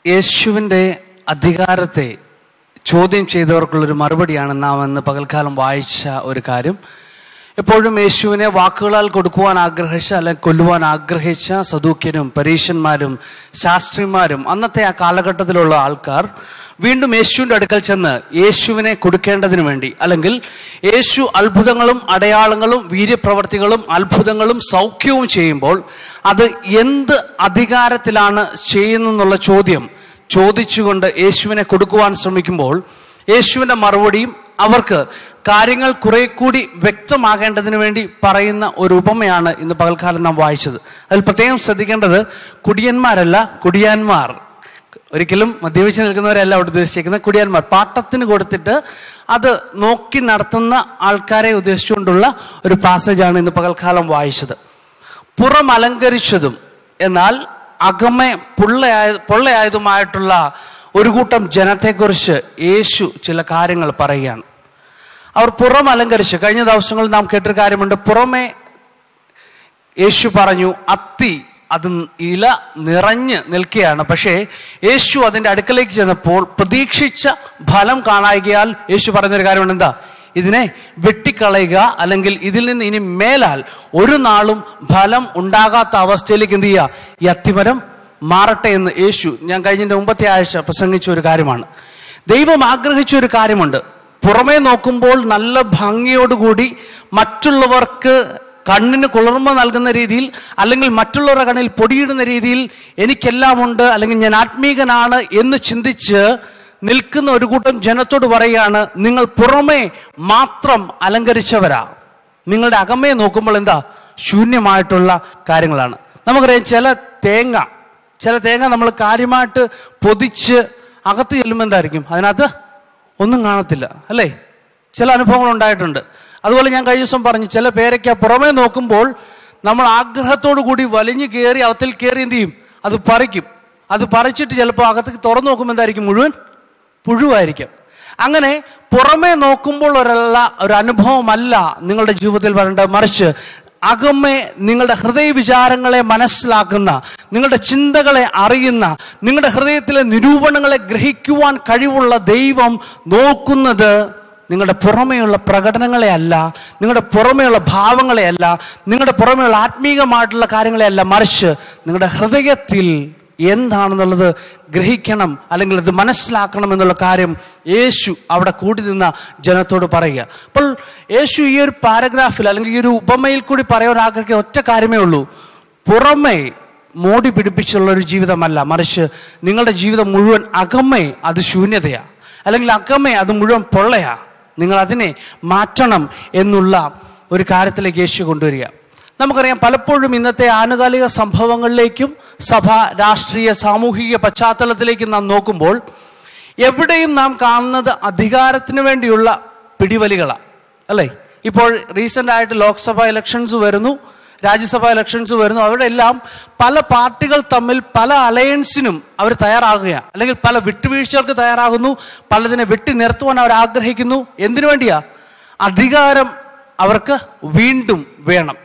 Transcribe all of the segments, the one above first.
യേശുവിൻ്റെ അധികാരത്തെ ചോദ്യം ചെയ്തവർക്കുള്ളൊരു മറുപടിയാണ് നാം ഇന്ന് പകൽക്കാലം വായിച്ച ഒരു കാര്യം എപ്പോഴും യേശുവിനെ വാക്കുകളാൽ കൊടുക്കുവാൻ ആഗ്രഹിച്ച അല്ലെങ്കിൽ കൊല്ലുവാൻ ആഗ്രഹിച്ച സദൂക്യരും പരീശന്മാരും ശാസ്ത്രിമാരും അന്നത്തെ ആ കാലഘട്ടത്തിലുള്ള ആൾക്കാർ വീണ്ടും യേശുവിൻ്റെ അടുക്കൽ ചെന്ന് യേശുവിനെ കൊടുക്കേണ്ടതിന് വേണ്ടി അല്ലെങ്കിൽ യേശു അത്ഭുതങ്ങളും അടയാളങ്ങളും വീര്യപ്രവർത്തികളും അത്ഭുതങ്ങളും സൗഖ്യവും ചെയ്യുമ്പോൾ അത് എന്ത് അധികാരത്തിലാണ് ചെയ്യുന്നെന്നുള്ള ചോദ്യം ചോദിച്ചുകൊണ്ട് യേശുവിനെ കൊടുക്കുവാൻ ശ്രമിക്കുമ്പോൾ യേശുവിൻ്റെ മറുപടിയും അവർക്ക് കാര്യങ്ങൾ കുറെ കൂടി വ്യക്തമാകേണ്ടതിന് വേണ്ടി പറയുന്ന ഒരു ഉപമയാണ് ഇന്ന് പകൽക്കാലം നാം വായിച്ചത് അതിൽ പ്രത്യേകം ശ്രദ്ധിക്കേണ്ടത് കുടിയന്മാരല്ല കുടിയാന്മാർ ഒരിക്കലും മദ്യപിച്ച് നിൽക്കുന്നവരല്ല അവിടെ ഉദ്ദേശിക്കുന്നത് കുടിയാന്മാർ പാട്ടത്തിന് കൊടുത്തിട്ട് അത് നോക്കി നടത്തുന്ന ആൾക്കാരെ ഉദ്ദേശിച്ചുകൊണ്ടുള്ള ഒരു പാസേജാണ് ഇന്ന് പകൽക്കാലം വായിച്ചത് പുറം അലങ്കരിച്ചതും എന്നാൽ അകമെ പൊള്ളയായ പൊള്ളയായതുമായിട്ടുള്ള ഒരു കൂട്ടം ജനത്തെക്കുറിച്ച് യേശു ചില കാര്യങ്ങൾ പറയുകയാണ് അവർ പുറം അലങ്കരിച്ച് കഴിഞ്ഞ ദിവസങ്ങളിൽ നാം കേട്ടൊരു കാര്യമുണ്ട് പുറമെ യേശു പറഞ്ഞു അത്തി അത് ഇല നിറഞ്ഞ് നിൽക്കുകയാണ് പക്ഷേ യേശു അതിൻ്റെ അടുക്കലേക്ക് ചെന്നപ്പോൾ പ്രതീക്ഷിച്ച ഫലം കാണായികയാൽ യേശു പറയുന്നൊരു കാര്യമുണ്ട് എന്താ ഇതിനെ വെട്ടിക്കളയുക അല്ലെങ്കിൽ ഇതിൽ നിന്ന് ഇനി മേലാൽ ഒരു നാളും ഫലം ഉണ്ടാകാത്ത അവസ്ഥയിലേക്ക് എന്ത് ചെയ്യുക ഈ അത്തിമരം മാറട്ടെ എന്ന് യേശു ഞാൻ കഴിഞ്ഞ മുമ്പത്തെ ആഴ്ച പ്രസംഗിച്ച ഒരു കാര്യമാണ് ദൈവം ആഗ്രഹിച്ച ഒരു കാര്യമുണ്ട് പുറമേ നോക്കുമ്പോൾ നല്ല ഭംഗിയോടുകൂടി മറ്റുള്ളവർക്ക് കണ്ണിന് കുളിർമ നൽകുന്ന രീതിയിൽ അല്ലെങ്കിൽ മറ്റുള്ളവരുടെ കണ്ണിൽ പൊടിയിടുന്ന രീതിയിൽ എനിക്കെല്ലാം ഉണ്ട് അല്ലെങ്കിൽ ഞാൻ ആത്മീകനാണ് എന്ന് ചിന്തിച്ച് നിൽക്കുന്ന ഒരു കൂട്ടം ജനത്തോട് പറയുകയാണ് നിങ്ങൾ പുറമേ മാത്രം അലങ്കരിച്ചവരാ നിങ്ങളുടെ അകമേ നോക്കുമ്പോൾ എന്താ ശൂന്യമായിട്ടുള്ള കാര്യങ്ങളാണ് നമുക്കറിയാം ചില തേങ്ങ ചില തേങ്ങ നമ്മൾ കാര്യമായിട്ട് പൊതിച്ച് അകത്ത് ചെല്ലുമ്പോൾ എന്തായിരിക്കും അതിനകത്ത് ഒന്നും കാണത്തില്ല അല്ലേ ചില അനുഭവങ്ങൾ ഉണ്ടായിട്ടുണ്ട് അതുപോലെ ഞാൻ കഴിഞ്ഞ ദിവസം പറഞ്ഞു ചില പേരയ്ക്ക പുറമേ നോക്കുമ്പോൾ നമ്മൾ ആഗ്രഹത്തോടു കൂടി വലിഞ്ഞു കയറി അകത്തിൽ കയറി എന്ത് ചെയ്യും അത് പറിക്കും അത് പറിച്ചിട്ട് ചിലപ്പോൾ അകത്തേക്ക് തുറന്നു നോക്കുമ്പോൾ എന്തായിരിക്കും മുഴുവൻ പുഴുവായിരിക്കും അങ്ങനെ പുറമേ നോക്കുമ്പോൾ ഒരല്ല ഒരു അനുഭവമല്ല നിങ്ങളുടെ ജീവിതത്തിൽ വരേണ്ടത് മറിച്ച് അകമേ നിങ്ങളുടെ ഹൃദയ വിചാരങ്ങളെ മനസ്സിലാക്കുന്ന നിങ്ങളുടെ ചിന്തകളെ അറിയുന്ന നിങ്ങളുടെ ഹൃദയത്തിലെ നിരൂപണങ്ങളെ ഗ്രഹിക്കുവാൻ കഴിവുള്ള ദൈവം നോക്കുന്നത് നിങ്ങളുടെ പുറമേയുള്ള പ്രകടനങ്ങളെ അല്ല നിങ്ങളുടെ പുറമേയുള്ള ഭാവങ്ങളെ അല്ല നിങ്ങളുടെ പുറമേയുള്ള ആത്മീകമായിട്ടുള്ള കാര്യങ്ങളെ അല്ല മറിച്ച് നിങ്ങളുടെ ഹൃദയത്തിൽ എന്താണെന്നുള്ളത് ഗ്രഹിക്കണം അല്ലെങ്കിൽ അത് മനസ്സിലാക്കണം എന്നുള്ള കാര്യം യേശു അവിടെ കൂടി നിന്ന ജനത്തോട് പറയുക അപ്പോൾ യേശു ഈ ഒരു പാരഗ്രാഫിൽ അല്ലെങ്കിൽ ഈ ഒരു ഉപമയിൽ കൂടി പറയാൻ ആഗ്രഹിക്കുന്ന ഒറ്റ കാര്യമേ ഉള്ളൂ പുറമേ മോടി പിടിപ്പിച്ചുള്ള ഒരു ജീവിതമല്ല മറിച്ച് നിങ്ങളുടെ ജീവിതം മുഴുവൻ അകമേ അത് ശൂന്യതയാ അല്ലെങ്കിൽ അകമേ അത് മുഴുവൻ പൊള്ളയാ നിങ്ങൾ അതിനെ മാറ്റണം എന്നുള്ള ഒരു കാര്യത്തിലേക്ക് യേശു കൊണ്ടുവരിക നമുക്കറിയാം പലപ്പോഴും ഇന്നത്തെ ആനുകാലിക സംഭവങ്ങളിലേക്കും സഭ രാഷ്ട്രീയ സാമൂഹിക പശ്ചാത്തലത്തിലേക്കും നാം നോക്കുമ്പോൾ എവിടെയും നാം കാണുന്നത് അധികാരത്തിന് വേണ്ടിയുള്ള പിടിവലികളാണ് അല്ലേ ഇപ്പോൾ റീസെൻ്റ് ആയിട്ട് ലോക്സഭ ഇലക്ഷൻസ് വരുന്നു രാജ്യസഭ ഇലക്ഷൻസ് വരുന്നു അവിടെ എല്ലാം പല പാർട്ടികൾ തമ്മിൽ പല അലയൻസിനും അവർ തയ്യാറാകുകയാണ് അല്ലെങ്കിൽ പല വിട്ടുവീഴ്ചകൾക്ക് തയ്യാറാകുന്നു പലതിനെ വെട്ടി നിർത്തുവാൻ അവർ ആഗ്രഹിക്കുന്നു എന്തിനു വേണ്ടിയാ അധികാരം അവർക്ക് വീണ്ടും വേണം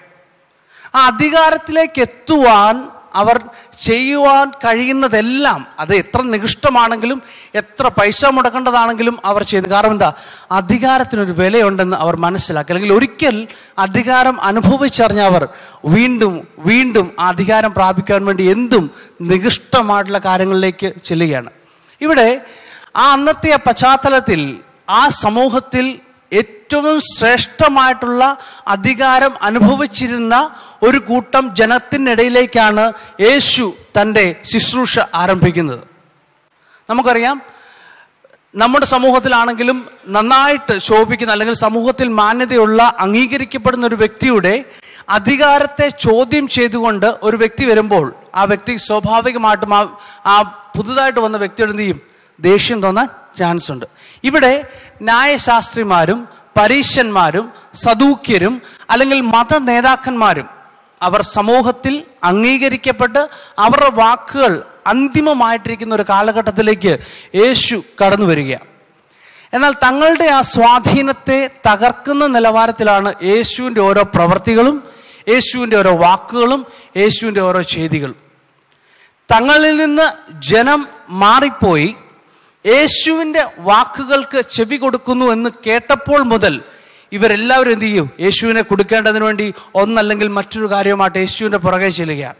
ആ അധികാരത്തിലേക്ക് എത്തുവാൻ അവർ ചെയ്യുവാൻ കഴിയുന്നതെല്ലാം അത് എത്ര നികൃഷ്ടമാണെങ്കിലും എത്ര പൈസ മുടക്കേണ്ടതാണെങ്കിലും അവർ ചെയ്യുന്നു കാരണം എന്താ അധികാരത്തിനൊരു വിലയുണ്ടെന്ന് അവർ മനസ്സിലാക്കി അല്ലെങ്കിൽ ഒരിക്കൽ അധികാരം അനുഭവിച്ചറിഞ്ഞ അവർ വീണ്ടും വീണ്ടും ആ അധികാരം പ്രാപിക്കാൻ വേണ്ടി എന്തും നികൃഷ്ടമായിട്ടുള്ള കാര്യങ്ങളിലേക്ക് ചെല്ലുകയാണ് ഇവിടെ ആ അന്നത്തെ പശ്ചാത്തലത്തിൽ ആ സമൂഹത്തിൽ ഏറ്റവും ശ്രേഷ്ഠമായിട്ടുള്ള അധികാരം അനുഭവിച്ചിരുന്ന ഒരു കൂട്ടം ജനത്തിനിടയിലേക്കാണ് യേശു തൻ്റെ ശുശ്രൂഷ ആരംഭിക്കുന്നത് നമുക്കറിയാം നമ്മുടെ സമൂഹത്തിലാണെങ്കിലും നന്നായിട്ട് ശോഭിക്കുന്ന അല്ലെങ്കിൽ സമൂഹത്തിൽ മാന്യതയുള്ള അംഗീകരിക്കപ്പെടുന്ന ഒരു വ്യക്തിയുടെ അധികാരത്തെ ചോദ്യം ചെയ്തുകൊണ്ട് ഒരു വ്യക്തി വരുമ്പോൾ ആ വ്യക്തി സ്വാഭാവികമായിട്ടും ആ ആ പുതുതായിട്ട് വന്ന വ്യക്തിയോട് എന്ത് ചെയ്യും ദേഷ്യം തോന്നാൻ ചാൻസ് ഉണ്ട് ഇവിടെ ന്യായശാസ്ത്രിമാരും പരീശന്മാരും സദൂക്യരും അല്ലെങ്കിൽ മത നേതാക്കന്മാരും അവർ സമൂഹത്തിൽ അംഗീകരിക്കപ്പെട്ട് അവരുടെ വാക്കുകൾ അന്തിമമായിട്ടിരിക്കുന്ന ഒരു കാലഘട്ടത്തിലേക്ക് യേശു കടന്നു വരിക എന്നാൽ തങ്ങളുടെ ആ സ്വാധീനത്തെ തകർക്കുന്ന നിലവാരത്തിലാണ് യേശുവിൻ്റെ ഓരോ പ്രവൃത്തികളും യേശുവിൻ്റെ ഓരോ വാക്കുകളും യേശുവിൻ്റെ ഓരോ ചെയ്തികളും തങ്ങളിൽ നിന്ന് ജനം മാറിപ്പോയി യേശുവിൻ്റെ വാക്കുകൾക്ക് ചെവി കൊടുക്കുന്നു എന്ന് കേട്ടപ്പോൾ മുതൽ ഇവരെല്ലാവരും എന്ത് ചെയ്യും യേശുവിനെ കൊടുക്കേണ്ടതിന് വേണ്ടി ഒന്നല്ലെങ്കിൽ മറ്റൊരു കാര്യമായിട്ട് യേശുവിൻ്റെ പുറകെ ചെല്ലുകയാണ്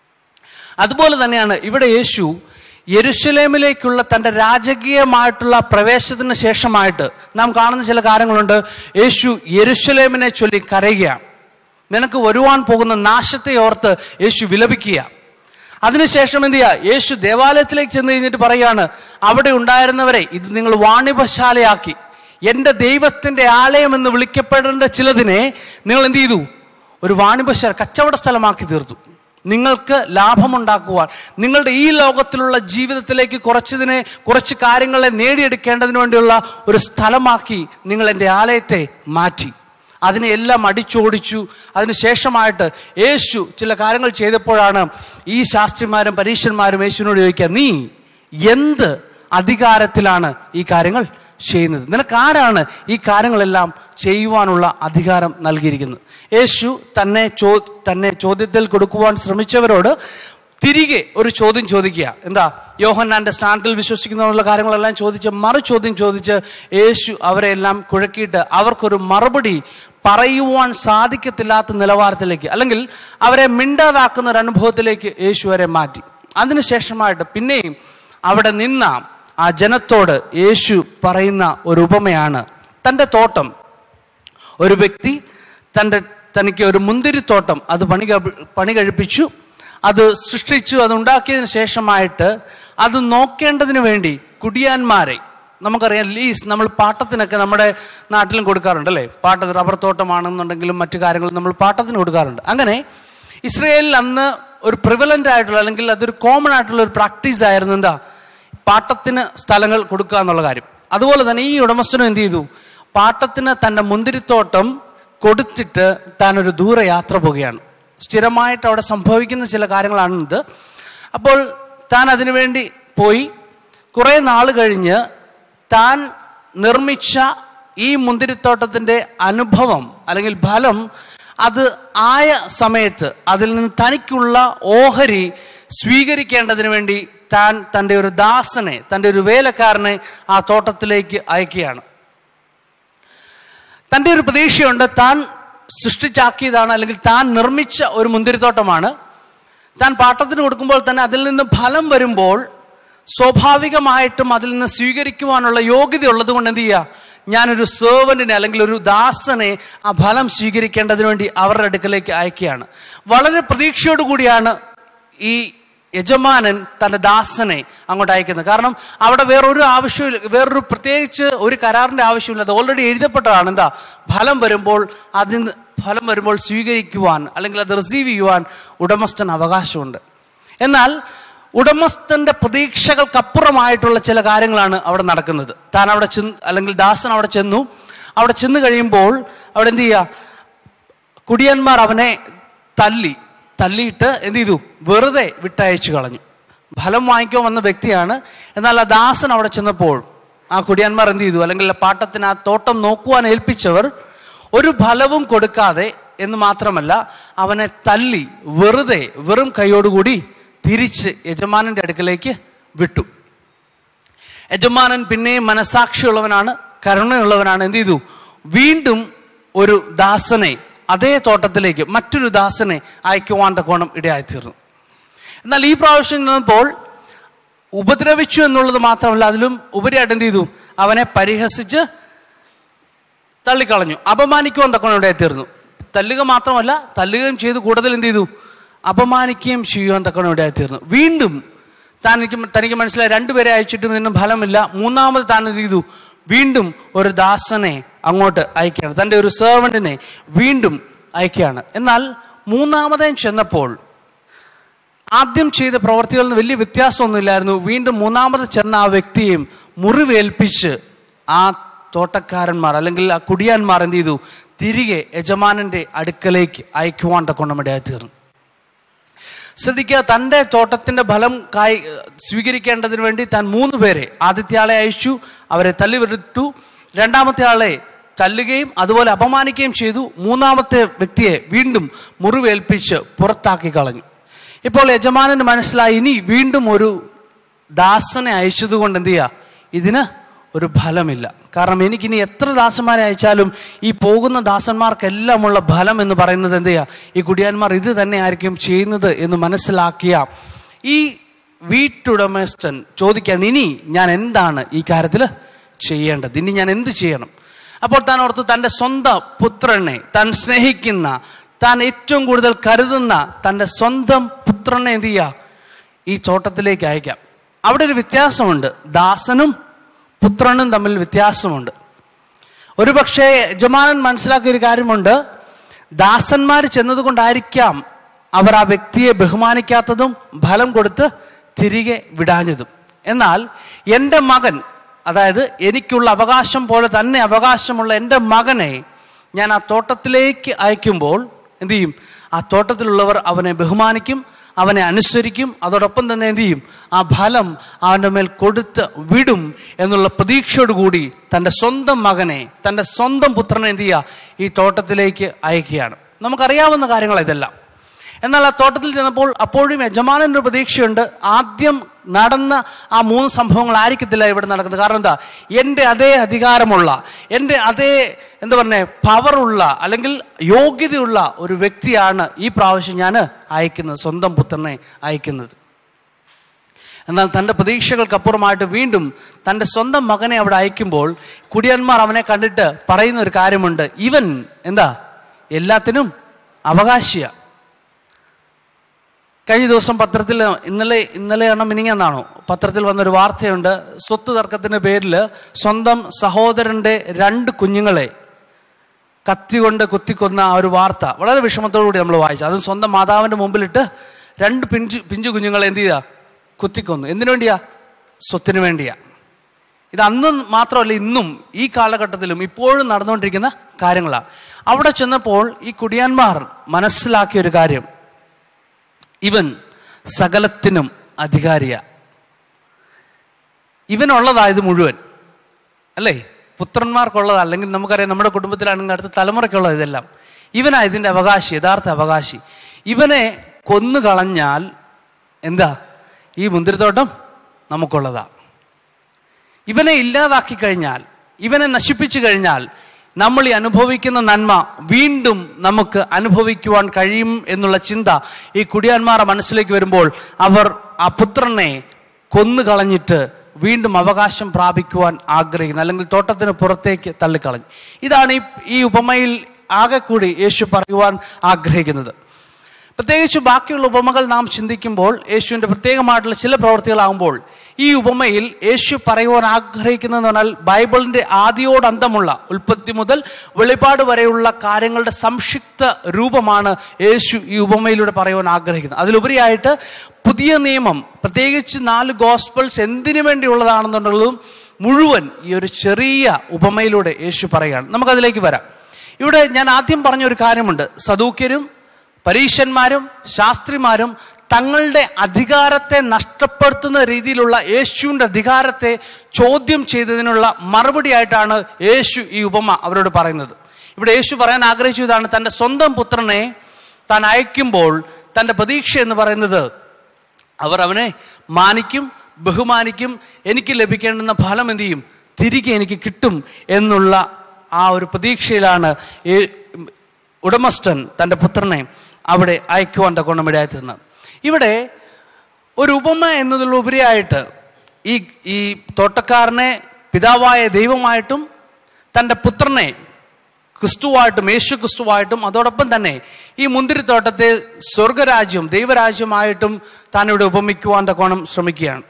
അതുപോലെ തന്നെയാണ് ഇവിടെ യേശു യെരുശലേമിലേക്കുള്ള തൻ്റെ രാജകീയമായിട്ടുള്ള പ്രവേശത്തിന് ശേഷമായിട്ട് നാം കാണുന്ന ചില കാര്യങ്ങളുണ്ട് യേശു യെരുശലേമിനെ ചൊല്ലി കരയുകയാണ് നിനക്ക് വരുവാൻ പോകുന്ന നാശത്തെ ഓർത്ത് യേശു വിലപിക്കുക അതിനുശേഷം എന്ത് ചെയ്യുക യേശു ദേവാലയത്തിലേക്ക് ചെന്ന് കഴിഞ്ഞിട്ട് പറയാണ് അവിടെ ഉണ്ടായിരുന്നവരെ ഇത് നിങ്ങൾ വാണിഭശാലയാക്കി എൻ്റെ ദൈവത്തിൻ്റെ ആലയം എന്ന് വിളിക്കപ്പെടേണ്ട ചിലതിനെ നിങ്ങൾ എന്ത് ചെയ്തു ഒരു വാണിഭശാല കച്ചവട സ്ഥലമാക്കി തീർത്തു നിങ്ങൾക്ക് ലാഭമുണ്ടാക്കുവാൻ നിങ്ങളുടെ ഈ ലോകത്തിലുള്ള ജീവിതത്തിലേക്ക് കുറച്ചതിനെ കുറച്ച് കാര്യങ്ങളെ നേടിയെടുക്കേണ്ടതിന് വേണ്ടിയുള്ള ഒരു സ്ഥലമാക്കി നിങ്ങൾ എൻ്റെ ആലയത്തെ മാറ്റി അതിനെ എല്ലാം അടിച്ചോടിച്ചു അതിനുശേഷമായിട്ട് യേശു ചില കാര്യങ്ങൾ ചെയ്തപ്പോഴാണ് ഈ ശാസ്ത്രിമാരും പരീക്ഷന്മാരും യേശുവിനോട് ചോദിക്കുക നീ എന്ത് അധികാരത്തിലാണ് ഈ കാര്യങ്ങൾ ചെയ്യുന്നത് നിനക്ക് ആരാണ് ഈ കാര്യങ്ങളെല്ലാം ചെയ്യുവാനുള്ള അധികാരം നൽകിയിരിക്കുന്നത് യേശു തന്നെ ചോ തന്നെ ചോദ്യത്തിൽ കൊടുക്കുവാൻ ശ്രമിച്ചവരോട് തിരികെ ഒരു ചോദ്യം ചോദിക്കുക എന്താ യോഹന്നാന്റെ സ്ഥാനത്തിൽ വിശ്വസിക്കുന്ന കാര്യങ്ങളെല്ലാം ചോദിച്ച് മറു ചോദ്യം ചോദിച്ച് യേശു അവരെ എല്ലാം കുഴക്കിയിട്ട് അവർക്കൊരു മറുപടി പറയുവാൻ സാധിക്കത്തില്ലാത്ത നിലവാരത്തിലേക്ക് അല്ലെങ്കിൽ അവരെ മിണ്ടാതാക്കുന്ന ഒരു അനുഭവത്തിലേക്ക് യേശു അവരെ മാറ്റി അതിനുശേഷമായിട്ട് പിന്നെയും അവിടെ നിന്ന ആ ജനത്തോട് യേശു പറയുന്ന ഒരു ഉപമയാണ് തൻ്റെ തോട്ടം ഒരു വ്യക്തി തൻ്റെ തനിക്ക് ഒരു മുന്തിരിത്തോട്ടം അത് പണി കഴി- പണി കഴിപ്പിച്ചു അത് സൃഷ്ടിച്ചു അത് ഉണ്ടാക്കിയതിന് ശേഷമായിട്ട് അത് നോക്കേണ്ടതിന് വേണ്ടി കുടിയാന്മാരെ നമുക്കറിയാം ലീസ് നമ്മൾ പാട്ടത്തിനൊക്കെ നമ്മുടെ നാട്ടിലും കൊടുക്കാറുണ്ട് അല്ലേ പാട്ട റബ്ബർ തോട്ടമാണെന്നുണ്ടെങ്കിലും മറ്റു കാര്യങ്ങളും നമ്മൾ പാട്ടത്തിന് കൊടുക്കാറുണ്ട് അങ്ങനെ ഇസ്രയേലിൽ അന്ന് ഒരു പ്രിവലൻ്റ് ആയിട്ടുള്ള അല്ലെങ്കിൽ അതൊരു കോമൺ ആയിട്ടുള്ള ഒരു പ്രാക്ടീസ് ആയിരുന്നു എന്താ പാട്ടത്തിന് സ്ഥലങ്ങൾ കൊടുക്കുക എന്നുള്ള കാര്യം അതുപോലെ തന്നെ ഈ ഉടമസ്ഥനും എന്ത് ചെയ്തു പാട്ടത്തിന് തൻ്റെ മുന്തിരിത്തോട്ടം കൊടുത്തിട്ട് താൻ ഒരു ദൂരയാത്ര പോവുകയാണ് സ്ഥിരമായിട്ട് അവിടെ സംഭവിക്കുന്ന ചില കാര്യങ്ങളാണ് ഇത് അപ്പോൾ താൻ അതിനുവേണ്ടി പോയി കുറേ നാൾ കഴിഞ്ഞ് താൻ നിർമ്മിച്ച ഈ മുന്തിരിത്തോട്ടത്തിൻ്റെ അനുഭവം അല്ലെങ്കിൽ ഫലം അത് ആയ സമയത്ത് അതിൽ നിന്ന് തനിക്കുള്ള ഓഹരി സ്വീകരിക്കേണ്ടതിന് വേണ്ടി താൻ തൻ്റെ ഒരു ദാസനെ തൻ്റെ ഒരു വേലക്കാരനെ ആ തോട്ടത്തിലേക്ക് അയക്കുകയാണ് തൻ്റെ ഒരു പ്രതീക്ഷയുണ്ട് താൻ സൃഷ്ടിച്ചാക്കിയതാണ് അല്ലെങ്കിൽ താൻ നിർമ്മിച്ച ഒരു മുന്തിരിത്തോട്ടമാണ് താൻ പാട്ടത്തിന് കൊടുക്കുമ്പോൾ തന്നെ അതിൽ നിന്ന് ഫലം വരുമ്പോൾ സ്വാഭാവികമായിട്ടും അതിൽ നിന്ന് സ്വീകരിക്കുവാനുള്ള യോഗ്യത ഉള്ളത് കൊണ്ട് എന്ത് ചെയ്യുക ഞാനൊരു സേവന്റിനെ അല്ലെങ്കിൽ ഒരു ദാസനെ ആ ഫലം സ്വീകരിക്കേണ്ടതിന് വേണ്ടി അവരുടെ അടുക്കലേക്ക് അയക്കുകയാണ് വളരെ പ്രതീക്ഷയോട് കൂടിയാണ് ഈ യജമാനൻ തൻ്റെ ദാസനെ അങ്ങോട്ട് അയക്കുന്നത് കാരണം അവിടെ വേറൊരു ആവശ്യമില്ല വേറൊരു പ്രത്യേകിച്ച് ഒരു കരാറിൻ്റെ ആവശ്യമില്ല അത് ഓൾറെഡി എഴുതപ്പെട്ടതാണ് എന്താ ഫലം വരുമ്പോൾ അതിന് ഫലം വരുമ്പോൾ സ്വീകരിക്കുവാൻ അല്ലെങ്കിൽ അത് റിസീവ് ചെയ്യുവാൻ ഉടമസ്ഥൻ അവകാശമുണ്ട് എന്നാൽ ഉടമസ്ഥന്റെ പ്രതീക്ഷകൾക്കപ്പുറമായിട്ടുള്ള ചില കാര്യങ്ങളാണ് അവിടെ നടക്കുന്നത് താൻ അവിടെ ചെന്ന് അല്ലെങ്കിൽ ദാസൻ അവിടെ ചെന്നു അവിടെ ചെന്ന് കഴിയുമ്പോൾ അവിടെ എന്ത് ചെയ്യുക കുടിയന്മാർ അവനെ തല്ലി തല്ലിയിട്ട് എന്ത് ചെയ്തു വെറുതെ വിട്ടയച്ചു കളഞ്ഞു ഫലം വാങ്ങിക്കാൻ വന്ന വ്യക്തിയാണ് എന്നാൽ ആ ദാസൻ അവിടെ ചെന്നപ്പോൾ ആ കുടിയന്മാർ എന്ത് ചെയ്തു അല്ലെങ്കിൽ ആ പാട്ടത്തിന് ആ തോട്ടം നോക്കുവാൻ ഏൽപ്പിച്ചവർ ഒരു ഫലവും കൊടുക്കാതെ എന്ന് മാത്രമല്ല അവനെ തല്ലി വെറുതെ വെറും കൈയോടുകൂടി തിരിച്ച് യജമാനന്റെ അടുക്കലേക്ക് വിട്ടു യജമാനൻ പിന്നെയും മനസാക്ഷിയുള്ളവനാണ് കരുണയുള്ളവനാണ് എന്ത് ചെയ്തു വീണ്ടും ഒരു ദാസനെ അതേ തോട്ടത്തിലേക്ക് മറ്റൊരു ദാസനെ അയക്കുവാൻ തക്കോണം ഇടയായിത്തീർന്നു എന്നാൽ ഈ പ്രാവശ്യം നിന്നപ്പോൾ ഉപദ്രവിച്ചു എന്നുള്ളത് മാത്രമല്ല അതിലും ഉപരിയായിട്ട് എന്ത് ചെയ്തു അവനെ പരിഹസിച്ച് തള്ളിക്കളഞ്ഞു അപമാനിക്കുവാൻ തക്കോണം ഇടയായിത്തീർന്നു തല്ലുക മാത്രമല്ല തല്ലുകയും ചെയ്ത് കൂടുതൽ എന്ത് ചെയ്തു അപമാനിക്കുകയും ചെയ്യുവാൻ തക്കോണം ഇടയായിത്തീർന്നു വീണ്ടും താൻ എനിക്ക് തനിക്ക് മനസ്സിലായി രണ്ടുപേരെ അയച്ചിട്ടും ഇതിനും ഫലമില്ല മൂന്നാമത് താൻ എന്ത് ചെയ്തു വീണ്ടും ഒരു ദാസനെ അങ്ങോട്ട് അയക്കുകയാണ് തൻ്റെ ഒരു സേവന്റിനെ വീണ്ടും അയക്കുകയാണ് എന്നാൽ മൂന്നാമതേം ചെന്നപ്പോൾ ആദ്യം ചെയ്ത പ്രവർത്തികളിൽ നിന്ന് വലിയ വ്യത്യാസമൊന്നുമില്ലായിരുന്നു വീണ്ടും മൂന്നാമത് ചെന്ന ആ വ്യക്തിയെയും മുറിവേൽപ്പിച്ച് ആ തോട്ടക്കാരന്മാർ അല്ലെങ്കിൽ ആ കുടിയാന്മാർ എന്ത് ചെയ്തു തിരികെ യജമാനന്റെ അടുക്കലേക്ക് അയക്കുവാൻ തക്കൊണ്ടമിടയായി തീർന്നു ശ്രദ്ധിക്കുക തൻ്റെ തോട്ടത്തിന്റെ ഫലം കായ് സ്വീകരിക്കേണ്ടതിന് വേണ്ടി താൻ മൂന്ന് പേരെ ആദ്യത്തെ ആളെ അയച്ചു അവരെ തല്ലിവിട്ടു രണ്ടാമത്തെ ആളെ തല്ലുകയും അതുപോലെ അപമാനിക്കുകയും ചെയ്തു മൂന്നാമത്തെ വ്യക്തിയെ വീണ്ടും മുറിവേൽപ്പിച്ച് പുറത്താക്കി കളഞ്ഞു ഇപ്പോൾ യജമാനന് മനസ്സിലായി ഇനി വീണ്ടും ഒരു ദാസനെ അയച്ചതുകൊണ്ട് എന്ത് ചെയ്യുക ഇതിന് ഒരു ഫലമില്ല കാരണം എനിക്കിനി എത്ര ദാസന്മാരെ അയച്ചാലും ഈ പോകുന്ന ദാസന്മാർക്കെല്ലാമുള്ള ഫലം എന്ന് പറയുന്നത് എന്ത് ചെയ്യുക ഈ കുടിയാന്മാർ ഇത് തന്നെ ആയിരിക്കും ചെയ്യുന്നത് എന്ന് മനസ്സിലാക്കിയ ഈ വീട്ടുടമസ്ഥൻ ചോദിക്കാൻ ഇനി ഞാൻ എന്താണ് ഈ കാര്യത്തിൽ ചെയ്യേണ്ടത് ഇനി ഞാൻ എന്ത് ചെയ്യണം അപ്പോൾ താൻ ഓർത്ത് തൻ്റെ സ്വന്തം പുത്രനെ താൻ സ്നേഹിക്കുന്ന താൻ ഏറ്റവും കൂടുതൽ കരുതുന്ന തൻ്റെ സ്വന്തം പുത്രനെ എന്ത് ചെയ്യുക ഈ തോട്ടത്തിലേക്ക് അയക്കാം അവിടെ ഒരു വ്യത്യാസമുണ്ട് ദാസനും പുത്രനും തമ്മിൽ വ്യത്യാസമുണ്ട് ഒരുപക്ഷെ യജമാനൻ മനസ്സിലാക്കിയ ഒരു കാര്യമുണ്ട് ദാസന്മാർ ചെന്നതുകൊണ്ടായിരിക്കാം അവർ ആ വ്യക്തിയെ ബഹുമാനിക്കാത്തതും ഫലം കൊടുത്ത് തിരികെ വിടാഞ്ഞതും എന്നാൽ എൻ്റെ മകൻ അതായത് എനിക്കുള്ള അവകാശം പോലെ തന്നെ അവകാശമുള്ള എൻ്റെ മകനെ ഞാൻ ആ തോട്ടത്തിലേക്ക് അയക്കുമ്പോൾ എന്തു ചെയ്യും ആ തോട്ടത്തിലുള്ളവർ അവനെ ബഹുമാനിക്കും അവനെ അനുസരിക്കും അതോടൊപ്പം തന്നെ എന്തു ചെയ്യും ആ ഫലം അവൻ്റെ മേൽ കൊടുത്ത് വിടും എന്നുള്ള പ്രതീക്ഷയോടുകൂടി തൻ്റെ സ്വന്തം മകനെ തൻ്റെ സ്വന്തം പുത്രനെ എന്ത് ചെയ്യുക ഈ തോട്ടത്തിലേക്ക് അയക്കുകയാണ് നമുക്കറിയാവുന്ന കാര്യങ്ങൾ ഇതെല്ലാം എന്നാൽ ആ തോട്ടത്തിൽ ചെന്നപ്പോൾ അപ്പോഴും യജമാനൻ്റെ ഒരു പ്രതീക്ഷയുണ്ട് ആദ്യം നടന്ന ആ മൂന്ന് സംഭവങ്ങൾ ആയിരിക്കത്തില്ല ഇവിടെ നടക്കുന്നത് കാരണം എന്താ എൻ്റെ അതേ അധികാരമുള്ള എൻ്റെ അതേ എന്താ പറഞ്ഞേ പവറുള്ള അല്ലെങ്കിൽ യോഗ്യതയുള്ള ഒരു വ്യക്തിയാണ് ഈ പ്രാവശ്യം ഞാൻ അയക്കുന്നത് സ്വന്തം പുത്രനെ അയക്കുന്നത് എന്നാൽ തൻ്റെ പ്രതീക്ഷകൾക്കപ്പുറമായിട്ട് വീണ്ടും തൻ്റെ സ്വന്തം മകനെ അവിടെ അയക്കുമ്പോൾ കുടിയന്മാർ അവനെ കണ്ടിട്ട് പറയുന്ന ഒരു കാര്യമുണ്ട് ഇവൻ എന്താ എല്ലാത്തിനും അവകാശിയ കഴിഞ്ഞ ദിവസം പത്രത്തിൽ ഇന്നലെ ഇന്നലെയാണോ മിനിങ്ങെന്നാണോ പത്രത്തിൽ വന്നൊരു വാർത്തയുണ്ട് സ്വത്ത് തർക്കത്തിന്റെ പേരിൽ സ്വന്തം സഹോദരന്റെ രണ്ട് കുഞ്ഞുങ്ങളെ കത്തി കൊണ്ട് കുത്തിക്കൊന്ന ആ ഒരു വാർത്ത വളരെ വിഷമത്തോടുകൂടി നമ്മൾ വായിച്ചു അതും സ്വന്തം മാതാവിന്റെ മുമ്പിലിട്ട് രണ്ട് പിഞ്ചു പിഞ്ചു കുഞ്ഞുങ്ങളെ എന്ത് ചെയ്താ കുത്തിക്കൊന്നു എന്തിനു വേണ്ടിയാ സ്വത്തിന് വേണ്ടിയാ ഇത് അന്നും മാത്രമല്ല ഇന്നും ഈ കാലഘട്ടത്തിലും ഇപ്പോഴും നടന്നുകൊണ്ടിരിക്കുന്ന കാര്യങ്ങളാണ് അവിടെ ചെന്നപ്പോൾ ഈ കുടിയാന്മാർ മനസ്സിലാക്കിയ ഒരു കാര്യം ഇവൻ സകലത്തിനും അധികാരിയ ഇവനുള്ളതായത് മുഴുവൻ അല്ലേ പുത്രന്മാർക്കുള്ളത് അല്ലെങ്കിൽ നമുക്കറിയാം നമ്മുടെ കുടുംബത്തിലാണെങ്കിൽ അടുത്ത തലമുറയ്ക്കുള്ളത് ഇതെല്ലാം ഇവനാ ഇതിന്റെ അവകാശി യഥാർത്ഥ അവകാശി ഇവനെ കൊന്നു കളഞ്ഞാൽ എന്താ ഈ മുന്തിരിത്തോട്ടം നമുക്കുള്ളതാ ഇവനെ ഇല്ലാതാക്കി കഴിഞ്ഞാൽ ഇവനെ നശിപ്പിച്ചു കഴിഞ്ഞാൽ നമ്മൾ ഈ അനുഭവിക്കുന്ന നന്മ വീണ്ടും നമുക്ക് അനുഭവിക്കുവാൻ കഴിയും എന്നുള്ള ചിന്ത ഈ കുടിയാന്മാരുടെ മനസ്സിലേക്ക് വരുമ്പോൾ അവർ ആ പുത്രനെ കൊന്നുകളഞ്ഞിട്ട് വീണ്ടും അവകാശം പ്രാപിക്കുവാൻ ആഗ്രഹിക്കുന്നു അല്ലെങ്കിൽ തോട്ടത്തിന് പുറത്തേക്ക് തള്ളിക്കളഞ്ഞു ഇതാണ് ഈ ഈ ഉപമയിൽ ആകെ കൂടി യേശു പറയുവാൻ ആഗ്രഹിക്കുന്നത് പ്രത്യേകിച്ച് ബാക്കിയുള്ള ഉപമകൾ നാം ചിന്തിക്കുമ്പോൾ യേശുവിൻ്റെ പ്രത്യേകമായിട്ടുള്ള ചില പ്രവൃത്തികളാകുമ്പോൾ ഈ ഉപമയിൽ യേശു പറയുവാൻ ആഗ്രഹിക്കുന്നതെന്ന് പറഞ്ഞാൽ ബൈബിളിന്റെ ആദിയോട് അന്തമുള്ള ഉൽപ്പത്തി മുതൽ വെളിപാട് വരെയുള്ള കാര്യങ്ങളുടെ സംക്ഷിപ്ത രൂപമാണ് യേശു ഈ ഉപമയിലൂടെ പറയുവാൻ ആഗ്രഹിക്കുന്നത് അതിലുപരിയായിട്ട് പുതിയ നിയമം പ്രത്യേകിച്ച് നാല് ഗോസ്പൾസ് എന്തിനു വേണ്ടിയുള്ളതാണെന്നുള്ളതും മുഴുവൻ ഈ ഒരു ചെറിയ ഉപമയിലൂടെ യേശു പറയുകയാണ് നമുക്കതിലേക്ക് വരാം ഇവിടെ ഞാൻ ആദ്യം പറഞ്ഞ ഒരു കാര്യമുണ്ട് സദൂക്യരും പരീശന്മാരും ശാസ്ത്രിമാരും തങ്ങളുടെ അധികാരത്തെ നഷ്ടപ്പെടുത്തുന്ന രീതിയിലുള്ള യേശുവിൻ്റെ അധികാരത്തെ ചോദ്യം ചെയ്തതിനുള്ള മറുപടിയായിട്ടാണ് യേശു ഈ ഉപമ അവരോട് പറയുന്നത് ഇവിടെ യേശു പറയാൻ ആഗ്രഹിച്ചു ഇതാണ് തൻ്റെ സ്വന്തം പുത്രനെ താൻ അയക്കുമ്പോൾ തൻ്റെ പ്രതീക്ഷ എന്ന് പറയുന്നത് അവർ അവനെ മാനിക്കും ബഹുമാനിക്കും എനിക്ക് ലഭിക്കേണ്ടുന്ന ഫലം എന്ത് ചെയ്യും തിരികെ എനിക്ക് കിട്ടും എന്നുള്ള ആ ഒരു പ്രതീക്ഷയിലാണ് ഈ ഉടമസ്ഥൻ തൻ്റെ പുത്രനെ അവിടെ അയക്കുവാൻ തക്കോണം ഇടയായി തീർന്നത് ഇവിടെ ഒരു ഉപമ എന്നതിലുപരിയായിട്ട് ഈ ഈ തോട്ടക്കാരനെ പിതാവായ ദൈവമായിട്ടും തൻ്റെ പുത്രനെ ക്രിസ്തുവായിട്ടും യേശു ക്രിസ്തുവായിട്ടും അതോടൊപ്പം തന്നെ ഈ മുന്തിരിത്തോട്ടത്തെ സ്വർഗരാജ്യം ദൈവരാജ്യമായിട്ടും താൻ ഇവിടെ ഉപമിക്കുവാൻ തക്കോണം ശ്രമിക്കുകയാണ്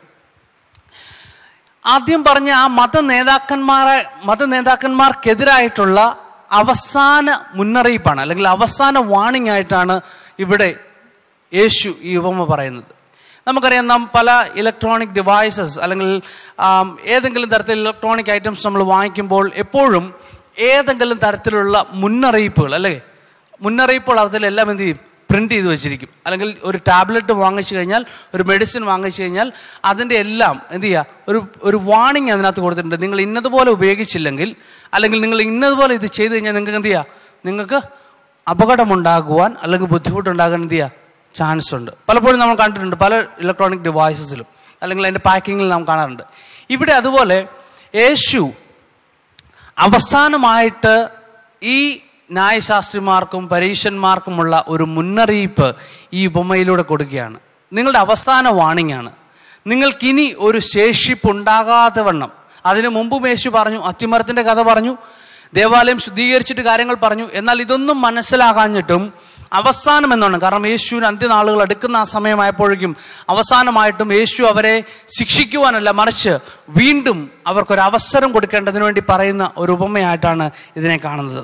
ആദ്യം പറഞ്ഞ ആ മത നേതാക്കന്മാരെ മത നേതാക്കന്മാർക്കെതിരായിട്ടുള്ള അവസാന മുന്നറിയിപ്പാണ് അല്ലെങ്കിൽ അവസാന വാണിംഗ് ആയിട്ടാണ് ഇവിടെ യേശു ഈ ഉപമ പറയുന്നത് നമുക്കറിയാം നാം പല ഇലക്ട്രോണിക് ഡിവൈസസ് അല്ലെങ്കിൽ ആം, ഏതെങ്കിലും തരത്തിൽ ഇലക്ട്രോണിക് ഐറ്റംസ് നമ്മൾ വാങ്ങിക്കുമ്പോൾ എപ്പോഴും ഏതെങ്കിലും തരത്തിലുള്ള മുന്നറിയിപ്പുകൾ അല്ലേ മുന്നറിയിപ്പുകൾ അതിലെല്ലാം എന്ത് ചെയ്യും പ്രിന്റ് ചെയ്ത് വെച്ചിരിക്കും അല്ലെങ്കിൽ ഒരു ടാബ്ലറ്റ് വാങ്ങിച്ചു കഴിഞ്ഞാൽ ഒരു മെഡിസിൻ വാങ്ങിച്ചു കഴിഞ്ഞാൽ അതിൻ്റെ എല്ലാം എന്ത് ചെയ്യുക ഒരു ഒരു വാണിംഗ് അതിനകത്ത് കൊടുത്തിട്ടുണ്ട് നിങ്ങൾ ഇന്നതുപോലെ ഉപയോഗിച്ചില്ലെങ്കിൽ അല്ലെങ്കിൽ നിങ്ങൾ ഇന്നതുപോലെ ഇത് ചെയ്ത് കഴിഞ്ഞാൽ നിങ്ങൾക്ക് എന്ത് ചെയ്യുക നിങ്ങൾക്ക് അപകടമുണ്ടാകുവാൻ അല്ലെങ്കിൽ ബുദ്ധിമുട്ടുണ്ടാകാൻ എന്ത് ചെയ്യുക ചാൻസ് ഉണ്ട് പലപ്പോഴും നമ്മൾ കണ്ടിട്ടുണ്ട് പല ഇലക്ട്രോണിക് ഡിവൈസസിലും അല്ലെങ്കിൽ അതിൻ്റെ പാക്കിങ്ങിൽ നാം കാണാറുണ്ട് ഇവിടെ അതുപോലെ യേശു അവസാനമായിട്ട് ഈ ന്യായശാസ്ത്രിമാർക്കും പരീക്ഷന്മാർക്കുമുള്ള ഒരു മുന്നറിയിപ്പ് ഈ ഉപമയിലൂടെ കൊടുക്കുകയാണ് നിങ്ങളുടെ അവസാന വാണിംഗ് ആണ് നിങ്ങൾക്കിനി ഒരു ശേഷിപ്പ് ഉണ്ടാകാതെ വണ്ണം അതിനു മുമ്പും യേശു പറഞ്ഞു അത്തിമരത്തിന്റെ കഥ പറഞ്ഞു ദേവാലയം ശുദ്ധീകരിച്ചിട്ട് കാര്യങ്ങൾ പറഞ്ഞു എന്നാൽ ഇതൊന്നും മനസ്സിലാകാഞ്ഞിട്ടും അവസാനം എന്നാണ് കാരണം യേശുവിന് അന്ത്യനാളുകൾ അടുക്കുന്ന ആ സമയമായപ്പോഴേക്കും അവസാനമായിട്ടും യേശു അവരെ ശിക്ഷിക്കുവാനല്ല മറിച്ച് വീണ്ടും അവർക്കൊരു അവസരം കൊടുക്കേണ്ടതിന് വേണ്ടി പറയുന്ന ഒരു ഉപമയായിട്ടാണ് ഇതിനെ കാണുന്നത്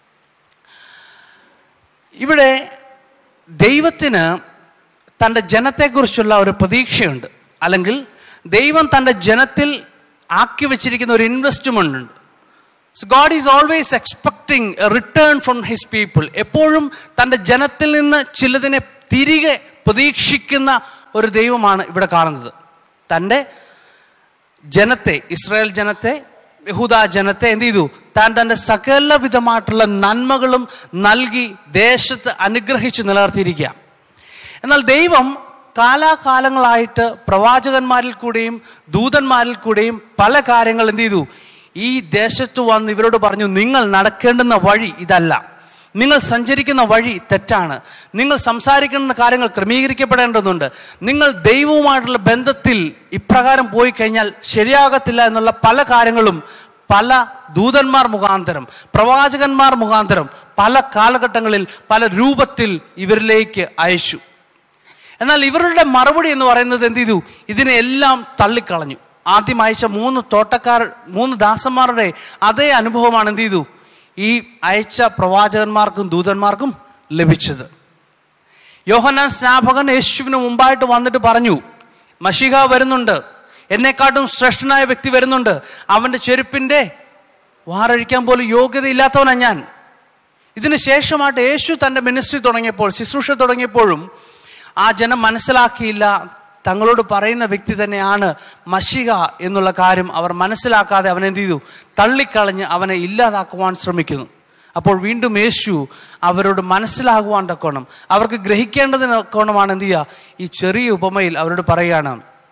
ഇവിടെ ദൈവത്തിന് തൻ്റെ ജനത്തെക്കുറിച്ചുള്ള ഒരു പ്രതീക്ഷയുണ്ട് അല്ലെങ്കിൽ ദൈവം തൻ്റെ ജനത്തിൽ ആക്കി വെച്ചിരിക്കുന്ന ഒരു ഇൻവെസ്റ്റ്മെന്റ് ഉണ്ട് so God is always expecting a return from his people എപ്പോഴും തൻ്റെ ജനത്തിൽ നിന്ന് ചിലതിനെ തിരികെ പ്രതീക്ഷിക്കുന്ന ഒരു ദൈവമാണ് ഇവിടെ കാണുന്നത് തൻ്റെ ജനത്തെ ഇസ്രായേൽ ജനത്തെ യഹൂദ ജനത്തെ എന്ത് ചെയ്തു താൻ തൻ്റെ സകലവിധമായിട്ടുള്ള നന്മകളും നൽകി ദേശത്ത് അനുഗ്രഹിച്ച് നിലനിർത്തിയിരിക്കുക എന്നാൽ ദൈവം കാലാകാലങ്ങളായിട്ട് പ്രവാചകന്മാരിൽ കൂടെയും ദൂതന്മാരിൽ കൂടെയും പല കാര്യങ്ങൾ എന്ത് ചെയ്തു ഈ ദേശത്ത് വന്ന് ഇവരോട് പറഞ്ഞു നിങ്ങൾ നടക്കേണ്ടുന്ന വഴി ഇതല്ല നിങ്ങൾ സഞ്ചരിക്കുന്ന വഴി തെറ്റാണ് നിങ്ങൾ സംസാരിക്കുന്ന കാര്യങ്ങൾ ക്രമീകരിക്കപ്പെടേണ്ടതുണ്ട് നിങ്ങൾ ദൈവവുമായിട്ടുള്ള ബന്ധത്തിൽ ഇപ്രകാരം പോയി കഴിഞ്ഞാൽ ശരിയാകത്തില്ല എന്നുള്ള പല കാര്യങ്ങളും പല ദൂതന്മാർ മുഖാന്തരം പ്രവാചകന്മാർ മുഖാന്തരം പല കാലഘട്ടങ്ങളിൽ പല രൂപത്തിൽ ഇവരിലേക്ക് അയച്ചു എന്നാൽ ഇവരുടെ മറുപടി എന്ന് പറയുന്നത് എന്ത് ചെയ്തു ഇതിനെല്ലാം തള്ളിക്കളഞ്ഞു ആദ്യം അയച്ച മൂന്ന് തോട്ടക്കാർ മൂന്ന് ദാസന്മാരുടെ അതേ അനുഭവമാണ് എന്ത് ചെയ്തു ഈ അയച്ച പ്രവാചകന്മാർക്കും ദൂതന്മാർക്കും ലഭിച്ചത് യോഹന്നാൻ സ്നാപകൻ യേശുവിന് മുമ്പായിട്ട് വന്നിട്ട് പറഞ്ഞു മഷിക വരുന്നുണ്ട് എന്നെക്കാട്ടും ശ്രേഷ്ഠനായ വ്യക്തി വരുന്നുണ്ട് അവന്റെ ചെരുപ്പിന്റെ വാറഴിക്കാൻ പോലും യോഗ്യതയില്ലാത്തവനാണ് ഞാൻ ഇതിന് ശേഷമായിട്ട് യേശു തന്റെ മിനിസ്ട്രി തുടങ്ങിയപ്പോൾ ശുശ്രൂഷ തുടങ്ങിയപ്പോഴും ആ ജനം മനസ്സിലാക്കിയില്ല തങ്ങളോട് പറയുന്ന വ്യക്തി തന്നെയാണ് മഷിക എന്നുള്ള കാര്യം അവർ മനസ്സിലാക്കാതെ അവൻ എന്ത് ചെയ്തു തള്ളിക്കളഞ്ഞ് അവനെ ഇല്ലാതാക്കുവാൻ ശ്രമിക്കുന്നു അപ്പോൾ വീണ്ടും യേശു അവരോട് മനസ്സിലാകുവാൻ തക്കോണം അവർക്ക് ഗ്രഹിക്കേണ്ടതിന് തക്കോണമാണ് എന്ത് ചെയ്യുക ഈ ചെറിയ ഉപമയിൽ അവരോട് പറയുകയാണ്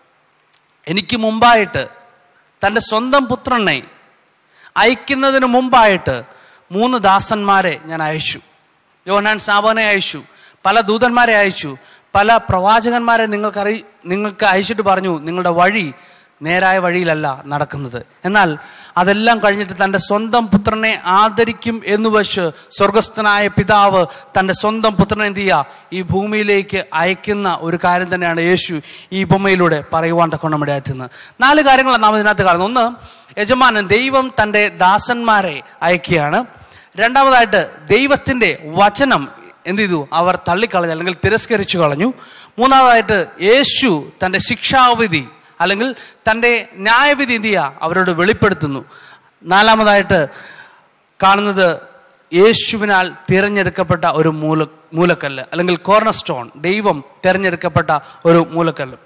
എനിക്ക് മുമ്പായിട്ട് തൻ്റെ സ്വന്തം പുത്രനെ അയക്കുന്നതിന് മുമ്പായിട്ട് മൂന്ന് ദാസന്മാരെ ഞാൻ അയച്ചു യോനാൻ സാബനെ അയച്ചു പല ദൂതന്മാരെ അയച്ചു പല പ്രവാചകന്മാരെ നിങ്ങൾക്ക് അറി നിങ്ങൾക്ക് അയച്ചിട്ട് പറഞ്ഞു നിങ്ങളുടെ വഴി നേരായ വഴിയിലല്ല നടക്കുന്നത് എന്നാൽ അതെല്ലാം കഴിഞ്ഞിട്ട് തൻ്റെ സ്വന്തം പുത്രനെ ആദരിക്കും എന്ന് വെച്ച് സ്വർഗസ്ഥനായ പിതാവ് തൻ്റെ സ്വന്തം പുത്രനെ എന്ത് ചെയ്യുക ഈ ഭൂമിയിലേക്ക് അയക്കുന്ന ഒരു കാര്യം തന്നെയാണ് യേശു ഈ ഉപമയിലൂടെ പറയുവാൻ തക്കൊണ്ട് നമ്മുടെ അയറ്റുന്നത് നാല് കാര്യങ്ങളാണ് നാം ഇതിനകത്ത് കാണുന്നത് ഒന്ന് യജമാനൻ ദൈവം തൻ്റെ ദാസന്മാരെ അയക്കുകയാണ് രണ്ടാമതായിട്ട് ദൈവത്തിൻ്റെ വചനം എന്ത് ചെയ്തു അവർ തള്ളിക്കളഞ്ഞു അല്ലെങ്കിൽ തിരസ്കരിച്ചു കളഞ്ഞു മൂന്നാമതായിട്ട് യേശു തൻ്റെ ശിക്ഷാവിധി അല്ലെങ്കിൽ തൻ്റെ ന്യായവിധി എന്ത് ചെയ്യുക അവരോട് വെളിപ്പെടുത്തുന്നു നാലാമതായിട്ട് കാണുന്നത് യേശുവിനാൽ തിരഞ്ഞെടുക്കപ്പെട്ട ഒരു മൂല മൂലക്കല്ല് അല്ലെങ്കിൽ കോർണർ സ്റ്റോൺ ദൈവം തിരഞ്ഞെടുക്കപ്പെട്ട ഒരു മൂലക്കല്ല്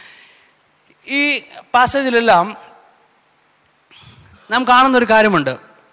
ഈ പാസേജിലെല്ലാം നാം കാണുന്ന ഒരു കാര്യമുണ്ട്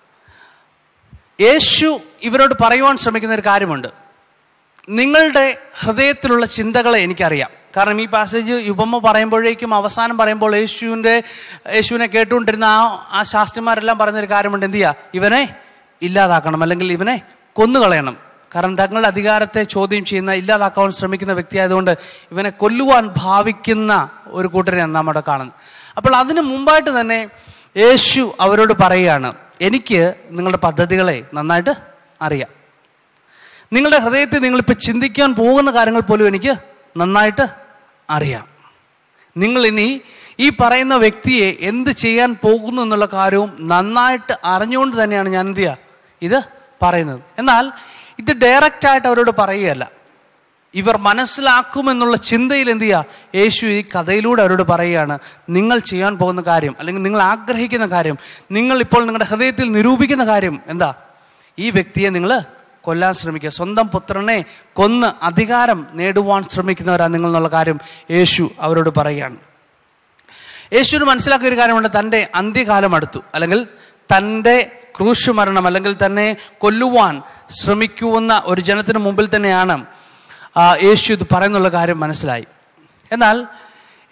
യേശു ഇവരോട് പറയുവാൻ ശ്രമിക്കുന്ന ഒരു കാര്യമുണ്ട് നിങ്ങളുടെ ഹൃദയത്തിലുള്ള ചിന്തകളെ എനിക്കറിയാം കാരണം ഈ പാസേജ് ഉപമ പറയുമ്പോഴേക്കും അവസാനം പറയുമ്പോൾ യേശുവിൻ്റെ യേശുവിനെ കേട്ടുകൊണ്ടിരുന്ന ആ ആ ശാസ്ത്രിമാരെല്ലാം പറയുന്നൊരു കാര്യമുണ്ട് എന്ത് ചെയ്യുക ഇവനെ ഇല്ലാതാക്കണം അല്ലെങ്കിൽ ഇവനെ കൊന്നുകളയണം കാരണം തങ്ങളുടെ അധികാരത്തെ ചോദ്യം ചെയ്യുന്ന ഇല്ലാതാക്കാൻ ശ്രമിക്കുന്ന വ്യക്തിയായതുകൊണ്ട് ഇവനെ കൊല്ലുവാൻ ഭാവിക്കുന്ന ഒരു കൂട്ടരെയാണ് നാം അവിടെ കാണുന്നത് അപ്പോൾ അതിനു മുമ്പായിട്ട് തന്നെ യേശു അവരോട് പറയുകയാണ് എനിക്ക് നിങ്ങളുടെ പദ്ധതികളെ നന്നായിട്ട് അറിയാം നിങ്ങളുടെ ഹൃദയത്തിൽ നിങ്ങളിപ്പോൾ ചിന്തിക്കാൻ പോകുന്ന കാര്യങ്ങൾ പോലും എനിക്ക് നന്നായിട്ട് അറിയാം നിങ്ങൾ ഇനി ഈ പറയുന്ന വ്യക്തിയെ എന്ത് ചെയ്യാൻ പോകുന്നു എന്നുള്ള കാര്യവും നന്നായിട്ട് അറിഞ്ഞുകൊണ്ട് തന്നെയാണ് ഞാൻ എന്ത് ചെയ്യുക ഇത് പറയുന്നത് എന്നാൽ ഇത് ഡയറക്റ്റ് ആയിട്ട് അവരോട് പറയുകയല്ല ഇവർ മനസ്സിലാക്കുമെന്നുള്ള ചിന്തയിൽ എന്ത് ചെയ്യുക യേശു ഈ കഥയിലൂടെ അവരോട് പറയുകയാണ് നിങ്ങൾ ചെയ്യാൻ പോകുന്ന കാര്യം അല്ലെങ്കിൽ നിങ്ങൾ ആഗ്രഹിക്കുന്ന കാര്യം നിങ്ങൾ ഇപ്പോൾ നിങ്ങളുടെ ഹൃദയത്തിൽ നിരൂപിക്കുന്ന കാര്യം എന്താ ഈ വ്യക്തിയെ നിങ്ങൾ കൊല്ലാൻ ശ്രമിക്കുക സ്വന്തം പുത്രനെ കൊന്ന് അധികാരം നേടുവാൻ ശ്രമിക്കുന്നവരാ നിങ്ങൾ എന്നുള്ള കാര്യം യേശു അവരോട് പറയുകയാണ് യേശുവിന് മനസ്സിലാക്കിയ ഒരു കാര്യമുണ്ട് തൻ്റെ അന്ത്യകാലം അടുത്തു അല്ലെങ്കിൽ തൻ്റെ ക്രൂശ് മരണം അല്ലെങ്കിൽ തന്നെ കൊല്ലുവാൻ ശ്രമിക്കുന്ന ഒരു ജനത്തിന് മുമ്പിൽ തന്നെയാണ് ആ, യേശു ഇത് പറയുന്നുള്ള കാര്യം മനസ്സിലായി എന്നാൽ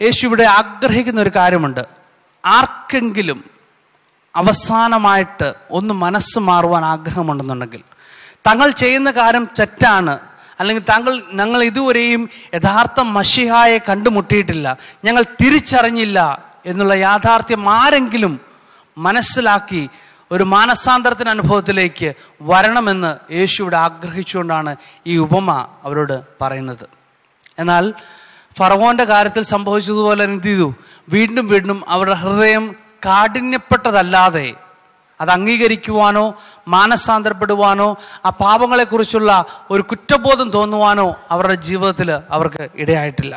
യേശു ഇവിടെ ആഗ്രഹിക്കുന്ന ഒരു കാര്യമുണ്ട് ആർക്കെങ്കിലും അവസാനമായിട്ട് ഒന്ന് മനസ്സ് മാറുവാൻ ആഗ്രഹമുണ്ടെന്നുണ്ടെങ്കിൽ തങ്ങൾ ചെയ്യുന്ന കാര്യം തെറ്റാണ് അല്ലെങ്കിൽ താങ്കൾ ഞങ്ങൾ ഇതുവരെയും യഥാർത്ഥ മഷിഹായെ കണ്ടുമുട്ടിയിട്ടില്ല ഞങ്ങൾ തിരിച്ചറിഞ്ഞില്ല എന്നുള്ള യാഥാർത്ഥ്യം ആരെങ്കിലും മനസ്സിലാക്കി ഒരു മാനസാന്തരത്തിന് അനുഭവത്തിലേക്ക് വരണമെന്ന് യേശു ഇവിടെ ആഗ്രഹിച്ചുകൊണ്ടാണ് ഈ ഉപമ അവരോട് പറയുന്നത് എന്നാൽ ഫറവോന്റെ കാര്യത്തിൽ സംഭവിച്ചതുപോലെ എന്ത് ചെയ്തു വീണ്ടും വീണ്ടും അവരുടെ ഹൃദയം കാഠിന്യപ്പെട്ടതല്ലാതെ അത് അംഗീകരിക്കുവാനോ മാനസാന്തരപ്പെടുവാനോ ആ പാപങ്ങളെക്കുറിച്ചുള്ള ഒരു കുറ്റബോധം തോന്നുവാനോ അവരുടെ ജീവിതത്തിൽ അവർക്ക് ഇടയായിട്ടില്ല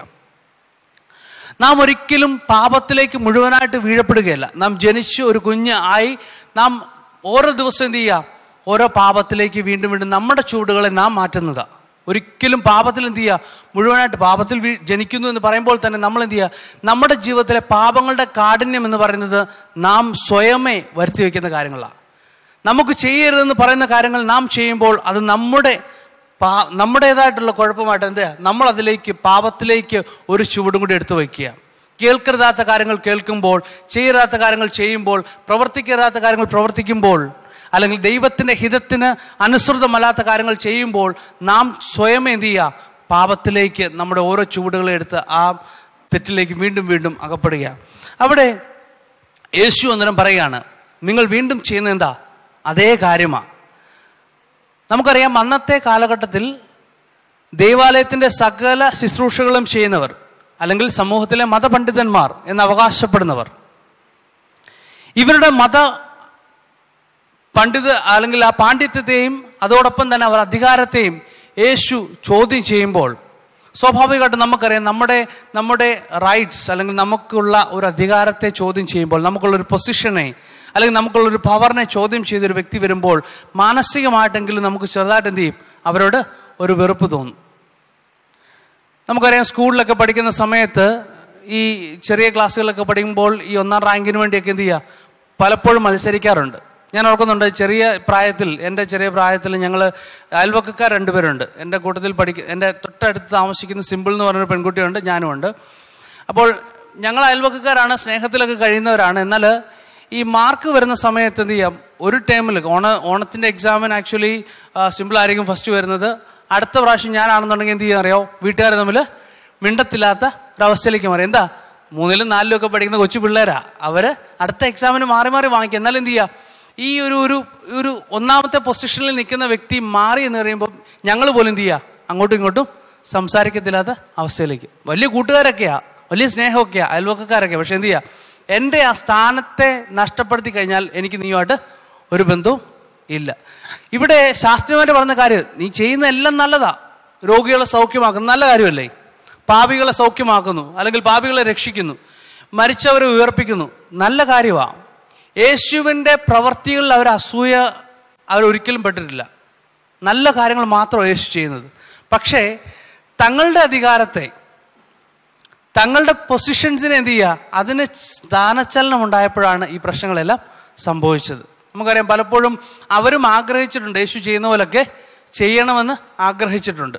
നാം ഒരിക്കലും പാപത്തിലേക്ക് മുഴുവനായിട്ട് വീഴപ്പെടുകയല്ല നാം ജനിച്ച് ഒരു കുഞ്ഞ് ആയി നാം ഓരോ ദിവസം എന്ത് ചെയ്യുക ഓരോ പാപത്തിലേക്ക് വീണ്ടും വീണ്ടും നമ്മുടെ ചൂടുകളെ നാം മാറ്റുന്നതാണ് ഒരിക്കലും പാപത്തിൽ എന്ത് ചെയ്യുക മുഴുവനായിട്ട് പാപത്തിൽ വീ- ജനിക്കുന്നു എന്ന് പറയുമ്പോൾ തന്നെ നമ്മൾ എന്ത് ചെയ്യുക നമ്മുടെ ജീവിതത്തിലെ പാപങ്ങളുടെ കാഠിന്യം എന്ന് പറയുന്നത് നാം സ്വയമേ വരുത്തി വയ്ക്കുന്ന കാര്യങ്ങളാണ് നമുക്ക് ചെയ്യരുതെന്ന് പറയുന്ന കാര്യങ്ങൾ നാം ചെയ്യുമ്പോൾ അത് നമ്മുടെ പാ നമ്മുടേതായിട്ടുള്ള കുഴപ്പമായിട്ട് എന്താ നമ്മൾ അതിലേക്ക് പാപത്തിലേക്ക് ഒരു ചുവടും കൂടി എടുത്തു വയ്ക്കുക കേൾക്കരുതാത്ത കാര്യങ്ങൾ കേൾക്കുമ്പോൾ ചെയ്യരുതാത്ത കാര്യങ്ങൾ ചെയ്യുമ്പോൾ പ്രവർത്തിക്കരുതാത്ത കാര്യങ്ങൾ പ്രവർത്തിക്കുമ്പോൾ അല്ലെങ്കിൽ ദൈവത്തിന്റെ ഹിതത്തിന് അനുസൃതമല്ലാത്ത കാര്യങ്ങൾ ചെയ്യുമ്പോൾ നാം സ്വയം എന്ത് ചെയ്യുക പാപത്തിലേക്ക് നമ്മുടെ ഓരോ ചുവടുകളെ എടുത്ത് ആ തെറ്റിലേക്ക് വീണ്ടും വീണ്ടും അകപ്പെടുക അവിടെ യേശു അന്നേരം പറയുകയാണ് നിങ്ങൾ വീണ്ടും ചെയ്യുന്നത് എന്താ അതേ കാര്യമാണ് നമുക്കറിയാം അന്നത്തെ കാലഘട്ടത്തിൽ ദേവാലയത്തിന്റെ സകല ശുശ്രൂഷകളും ചെയ്യുന്നവർ അല്ലെങ്കിൽ സമൂഹത്തിലെ മതപണ്ഡിതന്മാർ എന്ന് അവകാശപ്പെടുന്നവർ ഇവരുടെ മത പണ്ഡിത അല്ലെങ്കിൽ ആ പാണ്ഡിത്യത്തെയും അതോടൊപ്പം തന്നെ അവർ അധികാരത്തെയും യേശു ചോദ്യം ചെയ്യുമ്പോൾ സ്വാഭാവികമായിട്ടും നമുക്കറിയാം നമ്മുടെ നമ്മുടെ റൈറ്റ്സ് അല്ലെങ്കിൽ നമുക്കുള്ള ഒരു അധികാരത്തെ ചോദ്യം ചെയ്യുമ്പോൾ നമുക്കുള്ള ഒരു പൊസിഷനെ അല്ലെങ്കിൽ നമുക്കുള്ള ഒരു പവറിനെ ചോദ്യം ചെയ്തൊരു വ്യക്തി വരുമ്പോൾ മാനസികമായിട്ടെങ്കിലും നമുക്ക് ചെറുതായിട്ട് എന്ത് ചെയ്യും അവരോട് ഒരു വെറുപ്പ് തോന്നും നമുക്കറിയാം സ്കൂളിലൊക്കെ പഠിക്കുന്ന സമയത്ത് ഈ ചെറിയ ക്ലാസ്സുകളൊക്കെ പഠിക്കുമ്പോൾ ഈ ഒന്നാം റാങ്കിന് വേണ്ടിയൊക്കെ എന്ത് ചെയ്യുക പലപ്പോഴും മത്സരിക്കാറുണ്ട് ഞാൻ ഓർക്കുന്നുണ്ട് ചെറിയ പ്രായത്തിൽ എൻ്റെ ചെറിയ പ്രായത്തിൽ ഞങ്ങൾ അയൽവക്കക്കാർ രണ്ടുപേരുണ്ട് എൻ്റെ കൂട്ടത്തിൽ പഠിക്ക എൻ്റെ തൊട്ടടുത്ത് താമസിക്കുന്ന സിമ്പിൾ എന്ന് പറഞ്ഞൊരു പെൺകുട്ടിയുണ്ട് ഞാനുമുണ്ട് അപ്പോൾ ഞങ്ങൾ അയൽവക്കക്കാരാണ് സ്നേഹത്തിലൊക്കെ കഴിയുന്നവരാണ് എന്നാൽ ഈ മാർക്ക് വരുന്ന സമയത്ത് എന്ത് ചെയ്യാം ഒരു ടൈമിൽ ഓണ ഓണത്തിൻ്റെ എക്സാമിന് ആക്ച്വലി സിമ്പിൾ ആയിരിക്കും ഫസ്റ്റ് വരുന്നത് അടുത്ത പ്രാവശ്യം ഞാനാണെന്നുണ്ടെങ്കിൽ എന്ത് ചെയ്യാൻ അറിയോ വീട്ടുകാർ തമ്മിൽ മിണ്ടത്തില്ലാത്ത ഒരവസ്ഥയിലേക്ക് മാറി എന്താ മൂന്നിലും നാലിലും ഒക്കെ പഠിക്കുന്ന കൊച്ചു പിള്ളേരാ അവര് അടുത്ത എക്സാമിന് മാറി മാറി വാങ്ങിക്കുക എന്നാലും എന്ത് ചെയ്യുക ഈ ഒരു ഒരു ഒരു ഒന്നാമത്തെ പൊസിഷനിൽ നിൽക്കുന്ന വ്യക്തി മാറി എന്ന് പറയുമ്പോൾ ഞങ്ങൾ പോലും എന്ത് ചെയ്യുക അങ്ങോട്ടും ഇങ്ങോട്ടും സംസാരിക്കത്തില്ലാത്ത അവസ്ഥയിലേക്ക് വലിയ കൂട്ടുകാരൊക്കെയാ വലിയ സ്നേഹമൊക്കെയാ അയൽവക്കക്കാരൊക്കെയാ പക്ഷെ എന്ത് ചെയ്യുക എൻ്റെ ആ സ്ഥാനത്തെ നഷ്ടപ്പെടുത്തി കഴിഞ്ഞാൽ എനിക്ക് നീയുമായിട്ട് ഒരു ബന്ധവും ഇല്ല ഇവിടെ ശാസ്ത്രീയമായിട്ട് പറഞ്ഞ കാര്യം നീ ചെയ്യുന്ന എല്ലാം നല്ലതാ രോഗികളെ സൗഖ്യമാക്കുന്നു നല്ല കാര്യമല്ലേ പാപികളെ സൗഖ്യമാക്കുന്നു അല്ലെങ്കിൽ പാപികളെ രക്ഷിക്കുന്നു മരിച്ചവരെ ഉയർപ്പിക്കുന്നു നല്ല കാര്യമാണ് യേശുവിൻ്റെ പ്രവർത്തികളിൽ അവർ അസൂയ അവരൊരിക്കലും പെട്ടിട്ടില്ല നല്ല കാര്യങ്ങൾ മാത്രമാണ് യേശു ചെയ്യുന്നത് പക്ഷേ തങ്ങളുടെ അധികാരത്തെ തങ്ങളുടെ പൊസിഷൻസിനെ എന്ത് ചെയ്യുക അതിന് സ്ഥാനചലനം ഉണ്ടായപ്പോഴാണ് ഈ പ്രശ്നങ്ങളെല്ലാം സംഭവിച്ചത് നമുക്കറിയാം പലപ്പോഴും അവരും ആഗ്രഹിച്ചിട്ടുണ്ട് യേശു ചെയ്യുന്ന പോലൊക്കെ ചെയ്യണമെന്ന് ആഗ്രഹിച്ചിട്ടുണ്ട്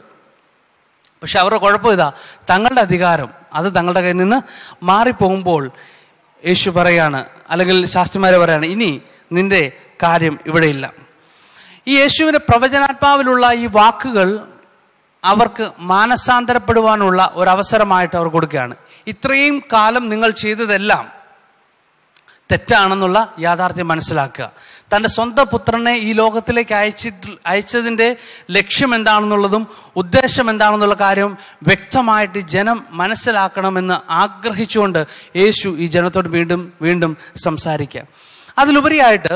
പക്ഷെ അവരുടെ കുഴപ്പം ഇതാ തങ്ങളുടെ അധികാരം അത് തങ്ങളുടെ കയ്യിൽ നിന്ന് മാറിപ്പോകുമ്പോൾ യേശു പറയാണ് അല്ലെങ്കിൽ ശാസ്ത്രിമാരെ പറയാണ് ഇനി നിന്റെ കാര്യം ഇവിടെയില്ല ഈ യേശുവിൻ്റെ പ്രവചനാത്മാവിലുള്ള ഈ വാക്കുകൾ അവർക്ക് മാനസാന്തരപ്പെടുവാനുള്ള ഒരു അവസരമായിട്ട് അവർ കൊടുക്കുകയാണ് ഇത്രയും കാലം നിങ്ങൾ ചെയ്തതെല്ലാം തെറ്റാണെന്നുള്ള യാഥാർത്ഥ്യം മനസ്സിലാക്കുക തൻ്റെ സ്വന്തം പുത്രനെ ഈ ലോകത്തിലേക്ക് അയച്ചിട്ട് അയച്ചതിൻ്റെ ലക്ഷ്യം എന്താണെന്നുള്ളതും ഉദ്ദേശം എന്താണെന്നുള്ള കാര്യം വ്യക്തമായിട്ട് ജനം മനസ്സിലാക്കണമെന്ന് ആഗ്രഹിച്ചുകൊണ്ട് യേശു ഈ ജനത്തോട് വീണ്ടും വീണ്ടും സംസാരിക്കുക അതിലുപരിയായിട്ട്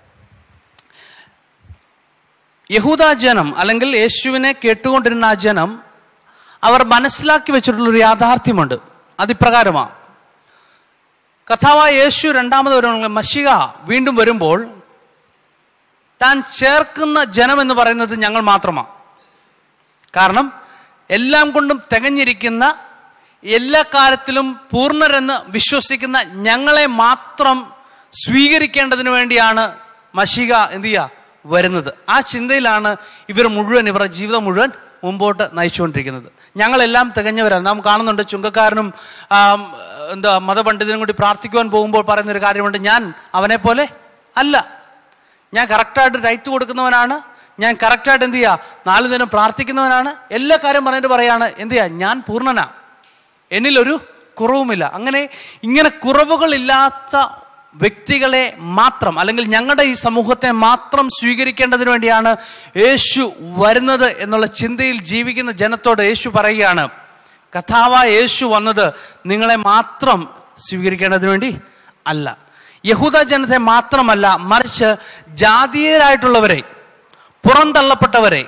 യഹൂദ ജനം അല്ലെങ്കിൽ യേശുവിനെ കേട്ടുകൊണ്ടിരുന്ന ആ ജനം അവർ മനസ്സിലാക്കി വെച്ചിട്ടുള്ളൊരു യാഥാർത്ഥ്യമുണ്ട് അതിപ്രകാരമാണ് കഥാവായ യേശു രണ്ടാമത് വരുമ്പോൾ മഷിക വീണ്ടും വരുമ്പോൾ താൻ ചേർക്കുന്ന ജനം എന്ന് പറയുന്നത് ഞങ്ങൾ മാത്രമാണ് കാരണം എല്ലാം കൊണ്ടും തികഞ്ഞിരിക്കുന്ന എല്ലാ കാലത്തിലും പൂർണ്ണരെന്ന് വിശ്വസിക്കുന്ന ഞങ്ങളെ മാത്രം സ്വീകരിക്കേണ്ടതിന് വേണ്ടിയാണ് മഷിക എന്ത് ചെയ്യുക വരുന്നത് ആ ചിന്തയിലാണ് ഇവർ മുഴുവൻ ഇവരുടെ ജീവിതം മുഴുവൻ മുമ്പോട്ട് നയിച്ചുകൊണ്ടിരിക്കുന്നത് ഞങ്ങളെല്ലാം തികഞ്ഞവരാണ് നാം കാണുന്നുണ്ട് ചുങ്കക്കാരനും ആം, എന്താ മതപണ്ഡിതനും കൂടി പ്രാർത്ഥിക്കുവാൻ പോകുമ്പോൾ പറയുന്ന ഒരു കാര്യമുണ്ട് ഞാൻ അവനെ പോലെ അല്ല ഞാൻ കറക്റ്റായിട്ട് റൈറ്റ് കൊടുക്കുന്നവനാണ് ഞാൻ കറക്റ്റായിട്ട് എന്ത് ചെയ്യുക നാല് ദിനം പ്രാർത്ഥിക്കുന്നവനാണ് എല്ലാ കാര്യം പറഞ്ഞിട്ട് പറയാണ് എന്ത് ചെയ്യുക ഞാൻ പൂർണ്ണനാ എന്നിലൊരു കുറവുമില്ല അങ്ങനെ ഇങ്ങനെ കുറവുകളില്ലാത്ത വ്യക്തികളെ മാത്രം അല്ലെങ്കിൽ ഞങ്ങളുടെ ഈ സമൂഹത്തെ മാത്രം സ്വീകരിക്കേണ്ടതിന് വേണ്ടിയാണ് യേശു വരുന്നത് എന്നുള്ള ചിന്തയിൽ ജീവിക്കുന്ന ജനത്തോട് യേശു പറയുകയാണ് കഥാവായ യേശു വന്നത് നിങ്ങളെ മാത്രം സ്വീകരിക്കേണ്ടതിന് വേണ്ടി അല്ല യഹൂദ ജനത്തെ മാത്രമല്ല മറിച്ച് ജാതീയരായിട്ടുള്ളവരെ പുറന്തള്ളപ്പെട്ടവരെ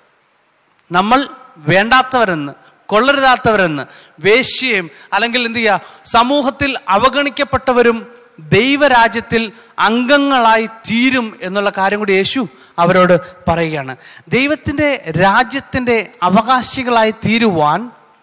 നമ്മൾ വേണ്ടാത്തവരെന്ന് കൊള്ളരുതാത്തവരെന്ന് വേശ്യയും അല്ലെങ്കിൽ എന്ത് ചെയ്യുക സമൂഹത്തിൽ അവഗണിക്കപ്പെട്ടവരും ദൈവരാജ്യത്തിൽ അംഗങ്ങളായി തീരും എന്നുള്ള കാര്യം കൂടി യേശു അവരോട് പറയുകയാണ് ദൈവത്തിൻ്റെ രാജ്യത്തിൻ്റെ അവകാശികളായി തീരുവാൻ